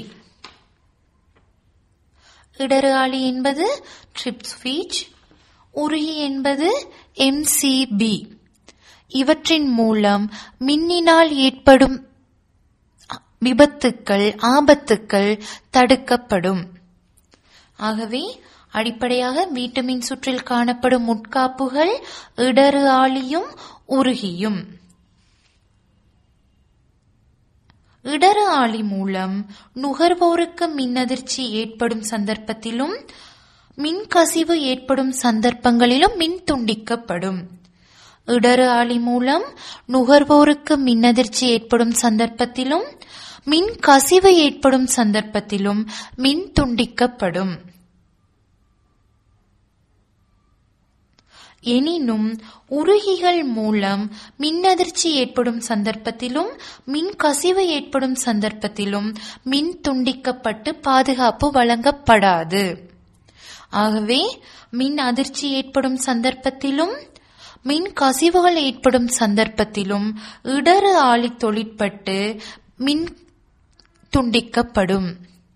இடறு ஆளி என்பது ட்ரிப்ஸ் ஃபீச் உருகி என்பது எம்சிபி இவற்றின் மூலம் மின்னினால் ஏற்படும் விபத்துக்கள் ஆபத்துக்கள் தடுக்கப்படும் ஆகவே அடிப்படையாக வீட்டு மின் சுற்றில் காணப்படும் முட்காப்புகள் இடறு ஆளியும் உருகியும் இடறு ஆளி மூலம் நுகர்வோருக்கு மின்னதிர்ச்சி ஏற்படும் சந்தர்ப்பத்திலும் மின்கசிவு ஏற்படும் சந்தர்ப்பங்களிலும் மின் துண்டிக்கப்படும் இடறு ஆளி மூலம் நுகர்வோருக்கு மின்னதிர்ச்சி ஏற்படும் சந்தர்ப்பத்திலும் மின் கசிவு ஏற்படும் சந்தர்ப்பத்திலும் மின் துண்டிக்கப்படும் எனினும் உருகிகள் மூலம் மின்னதிர்ச்சி ஏற்படும் சந்தர்ப்பத்திலும் மின் கசிவு ஏற்படும் சந்தர்ப்பத்திலும் மின் துண்டிக்கப்பட்டு பாதுகாப்பு வழங்கப்படாது ஆகவே மின் அதிர்ச்சி ஏற்படும் சந்தர்ப்பத்திலும் மின் கசிவுகள் ஏற்படும் சந்தர்ப்பத்திலும் இடறு ஆளி தொழிற்பட்டு மின் துண்டிக்கப்படும்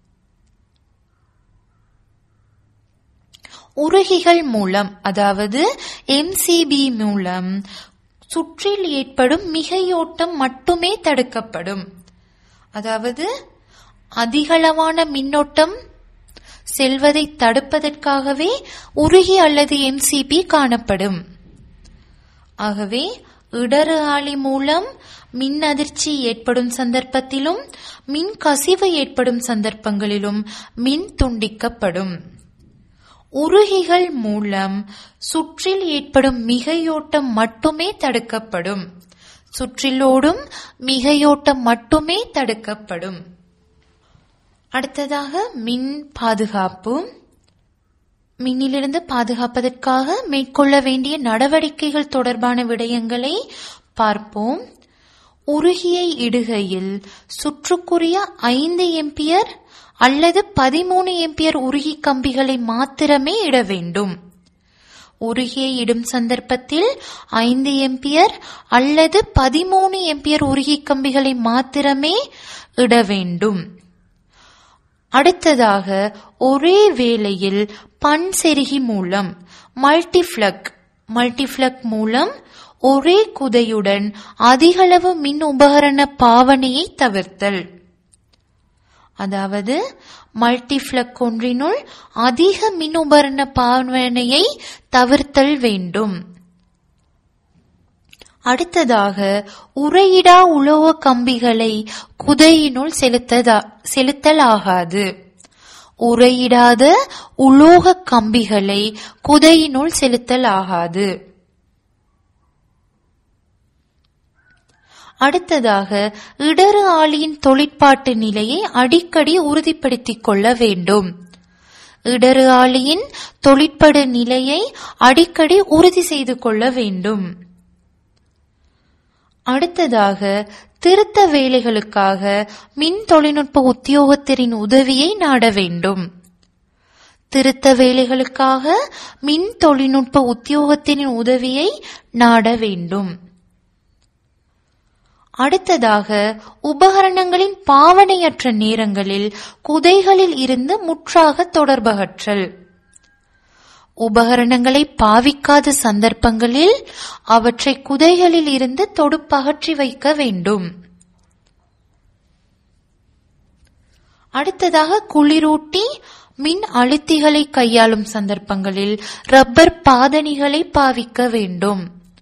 உருகிகள் மூலம் அதாவது எம்சிபி மூலம் சுற்றில் ஏற்படும் மிகையோட்டம் மட்டுமே தடுக்கப்படும் அதாவது அதிகளவான மின்னோட்டம் செல்வதை தடுப்பதற்காகவே உருகி அல்லது எம்சிபி காணப்படும் ஆகவே இடறு ஆளி மூலம் மின் அதிர்ச்சி ஏற்படும் சந்தர்ப்பத்திலும் மின் கசிவு ஏற்படும் சந்தர்ப்பங்களிலும் மின் துண்டிக்கப்படும் உருகிகள் மூலம் சுற்றில் ஏற்படும் மிகையோட்டம் மட்டுமே தடுக்கப்படும் சுற்றிலோடும் மிகையோட்டம் மட்டுமே தடுக்கப்படும் அடுத்ததாக மின் பாதுகாப்பு மின்னிலிருந்து பாதுகாப்பதற்காக மேற்கொள்ள வேண்டிய நடவடிக்கைகள் தொடர்பான விடயங்களை பார்ப்போம் உருகியை இடுகையில் சுற்றுக்குரிய ஐந்து எம்பியர் அல்லது பதிமூணு எம்பியர் உருகி கம்பிகளை மாத்திரமே இட வேண்டும் உருகியை இடும் சந்தர்ப்பத்தில் ஐந்து எம்பியர் அல்லது பதிமூணு எம்பியர் உருகி கம்பிகளை மாத்திரமே இட வேண்டும் அடுத்ததாக ஒரே வேளையில் பன் செருகி மூலம் மல்டிஃபிளக் மல்டிஃபிளக் மூலம் ஒரே குதையுடன் அதிகளவு மின் உபகரண பாவனையை தவிர்த்தல் அதாவது மல்டிஃபிளக் ஒன்றினுள் அதிக மின் உபகரண பாவனையை தவிர்த்தல் வேண்டும் அடுத்ததாக உரையிடா உலோக கம்பிகளை குதையினுள் செலுத்ததா செலுத்தல் ஆகாது உரையிடாத உலோக கம்பிகளை குதையினுள் செலுத்தல் ஆகாது அடுத்ததாக இடறு ஆளியின் தொழிற்பாட்டு நிலையை அடிக்கடி உறுதிப்படுத்திக் கொள்ள வேண்டும் இடறு ஆளியின் தொழிற்படு நிலையை அடிக்கடி உறுதி செய்து கொள்ள வேண்டும் அடுத்ததாக திருத்த வேலைகளுக்காக மின் தொழில்நுட்ப உத்தியோகத்தரின் உதவியை நாட வேண்டும் திருத்த வேலைகளுக்காக மின் தொழில்நுட்ப உத்தியோகத்தின் உதவியை நாட வேண்டும் அடுத்ததாக உபகரணங்களின் பாவனையற்ற நேரங்களில் குதைகளில் இருந்து முற்றாக தொடர்பகற்றல் உபகரணங்களை பாவிக்காத சந்தர்ப்பங்களில் அவற்றை குதைகளில் இருந்து தொடுப்பகற்றி வைக்க வேண்டும் அடுத்ததாக குளிரூட்டி மின் அழுத்திகளை கையாளும் சந்தர்ப்பங்களில் ரப்பர் பாதணிகளை பாவிக்க வேண்டும்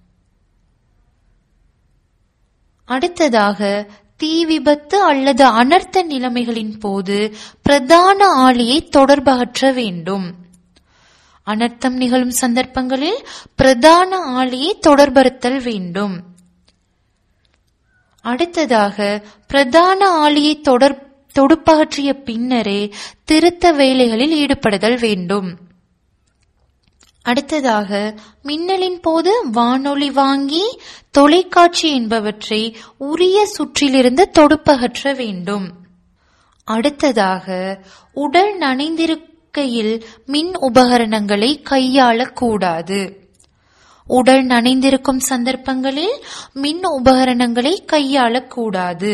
அடுத்ததாக தீ விபத்து அல்லது அனர்த்த நிலைமைகளின் போது பிரதான ஆளியை தொடர்பகற்ற வேண்டும் அனர்த்தம் நிகழும் சந்தர்ப்பங்களில் பிரதான ஆளியை தொடர்பறுத்தல் வேண்டும் அடுத்ததாக பிரதான ஆளியை தொடர் தொடுப்பகற்றிய பின்னரே திருத்த வேலைகளில் ஈடுபடுதல் வேண்டும் அடுத்ததாக மின்னலின் போது வானொலி வாங்கி தொலைக்காட்சி என்பவற்றை உரிய சுற்றிலிருந்து தொடுப்பகற்ற வேண்டும் அடுத்ததாக உடல் நனைந்திருக்கையில் மின் உபகரணங்களை கையாளக்கூடாது உடல் நனைந்திருக்கும் சந்தர்ப்பங்களில் மின் உபகரணங்களை கையாளக்கூடாது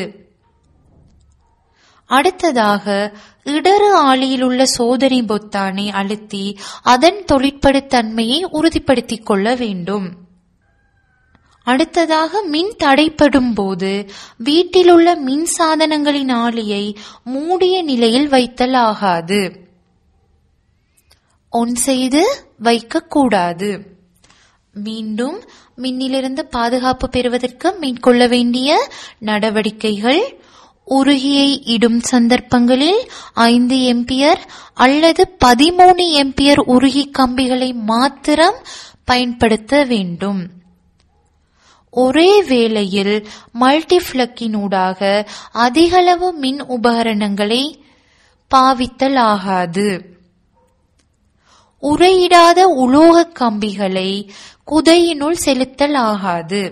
அடுத்ததாக இடறு ஆளியில் உள்ள சோதனை பொத்தானை அழுத்தி அதன் தொழிற்படுத்தன்மையை உறுதிப்படுத்திக் கொள்ள வேண்டும் அடுத்ததாக மின் தடைப்படும் போது வீட்டிலுள்ள மின் சாதனங்களின் ஆளியை மூடிய நிலையில் வைத்தல் ஆகாது ஒன் செய்து வைக்கக்கூடாது மீண்டும் மின்னிலிருந்து பாதுகாப்பு பெறுவதற்கு மேற்கொள்ள வேண்டிய நடவடிக்கைகள் உருகியை இடும் சந்தர்ப்பங்களில் ஐந்து எம்பியர் அல்லது பதிமூணு எம்பியர் உருகி கம்பிகளை மாத்திரம் பயன்படுத்த வேண்டும் ஒரே வேளையில் மல்டிஃபிளக்கினூடாக அதிகளவு மின் உபகரணங்களை பாவித்தல் ஆகாது உரையிடாத உலோக கம்பிகளை குதையினுள் செலுத்தல் ஆகாது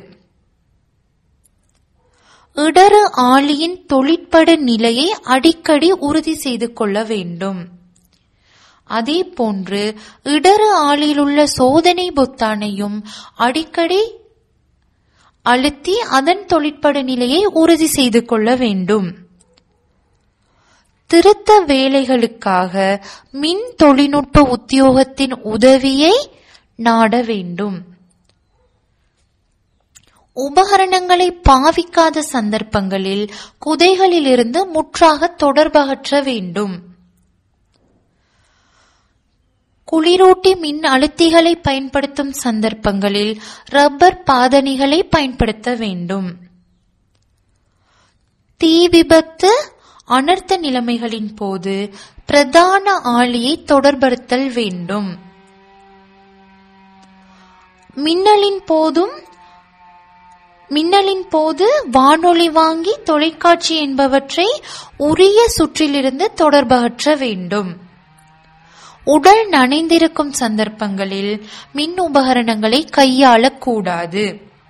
இடறு ஆளியின் தொழிற்படு நிலையை அடிக்கடி உறுதி செய்து கொள்ள வேண்டும் அதே போன்று இடறு ஆளில் உள்ள சோதனை பொத்தானையும் அடிக்கடி அழுத்தி அதன் தொழிற்படு நிலையை உறுதி செய்து கொள்ள வேண்டும் திருத்த வேலைகளுக்காக மின் தொழில்நுட்ப உத்தியோகத்தின் உதவியை நாட வேண்டும் உபகரணங்களை பாவிக்காத சந்தர்ப்பங்களில் குதைகளிலிருந்து முற்றாக தொடர்பகற்ற வேண்டும் குளிரூட்டி மின் அழுத்திகளை பயன்படுத்தும் சந்தர்ப்பங்களில் ரப்பர் பாதணிகளை பயன்படுத்த வேண்டும் தீ விபத்து அனர்த்த நிலைமைகளின் போது பிரதான ஆளியை தொடர்படுத்தல் வேண்டும் மின்னலின் போதும் மின்னலின் போது வானொலி வாங்கி தொலைக்காட்சி என்பவற்றை உரிய சுற்றிலிருந்து தொடர்பகற்ற வேண்டும் உடல் நனைந்திருக்கும் சந்தர்ப்பங்களில் மின் உபகரணங்களை கையாளக்கூடாது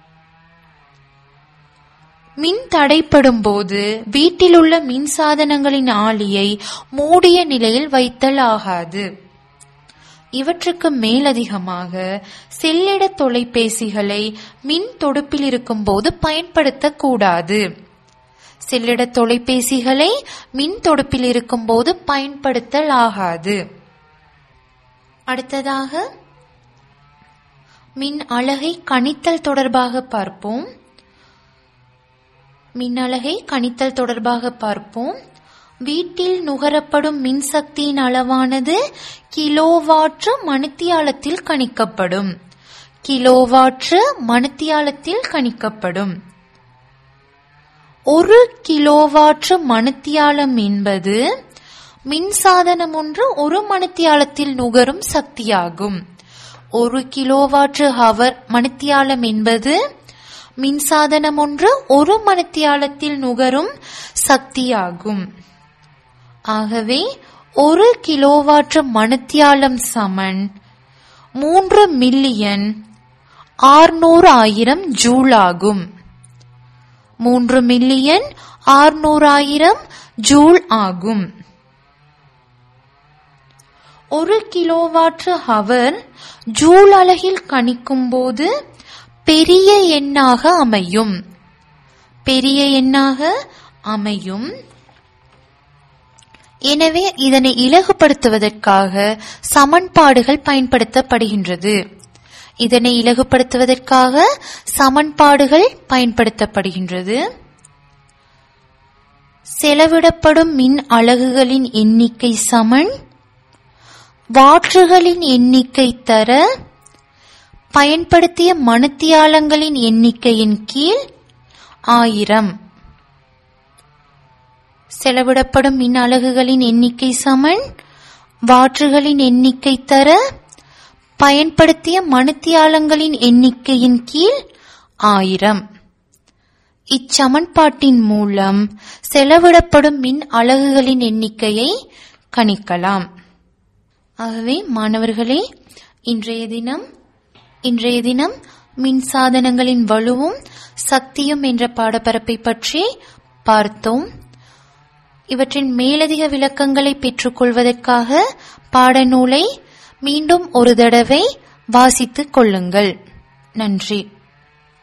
மின் தடைப்படும் போது வீட்டிலுள்ள மின் சாதனங்களின் ஆளியை மூடிய நிலையில் வைத்தல் ஆகாது இவற்றுக்கு மேலதிகமாக செல்லிட தொலைபேசிகளை மின் தொடுப்பில் இருக்கும்போது பயன்படுத்தக்கூடாது செல்லிட தொலைபேசிகளை மின் தொடுப்பில் இருக்கும்போது பயன்படுத்தல் ஆகாது அடுத்ததாக மின் அழகை கணித்தல் தொடர்பாக பார்ப்போம் மின் அழகை கணித்தல் தொடர்பாக பார்ப்போம் வீட்டில் நுகரப்படும் மின்சக்தியின் அளவானது கிலோவாற்று மணித்தியாலத்தில் கணிக்கப்படும் கிலோவாற்று மணித்தியாலத்தில் கணிக்கப்படும் ஒரு கிலோவாற்று மணித்தியாலம் என்பது மின்சாதனம் ஒன்று ஒரு மணித்தியாலத்தில் நுகரும் சக்தியாகும் ஒரு கிலோவாற்று ஹவர் மணித்தியாலம் என்பது மின்சாதனம் ஒன்று ஒரு மணித்தியாலத்தில் நுகரும் சக்தியாகும் ஆகவே ஒரு கிலோவாற்று மணித்தியாலம் சமன் மூன்று மில்லியன் ஆறுநூறு ஆயிரம் ஜூல் ஆகும் மூன்று மில்லியன் ஆறுநூறாயிரம் ஜூல் ஆகும் ஒரு கிலோவாற்று ஹவர் ஜூல் அலகில் கணிக்கும் போது பெரிய எண்ணாக அமையும் பெரிய எண்ணாக அமையும் எனவே இதனை இலகுபடுத்துவதற்காக சமன்பாடுகள் பயன்படுத்தப்படுகின்றது இதனை இலகுபடுத்துவதற்காக சமன்பாடுகள் பயன்படுத்தப்படுகின்றது செலவிடப்படும் மின் அலகுகளின் எண்ணிக்கை சமன் வாற்றுகளின் எண்ணிக்கை தர பயன்படுத்திய மணித்தியாலங்களின் எண்ணிக்கையின் கீழ் ஆயிரம் செலவிடப்படும் மின் அலகுகளின் எண்ணிக்கை சமன் வாற்றுகளின் எண்ணிக்கை தர பயன்படுத்திய மணித்தியாலங்களின் எண்ணிக்கையின் கீழ் ஆயிரம் இச்சமன்பாட்டின் மூலம் செலவிடப்படும் மின் அலகுகளின் எண்ணிக்கையை கணிக்கலாம் ஆகவே மாணவர்களே இன்றைய தினம் இன்றைய தினம் மின்சாதனங்களின் வலுவும் சக்தியும் என்ற பாடப்பரப்பை பற்றி பார்த்தோம் இவற்றின் மேலதிக விளக்கங்களை பெற்றுக்கொள்வதற்காக பாடநூலை மீண்டும் ஒரு தடவை வாசித்துக் கொள்ளுங்கள் நன்றி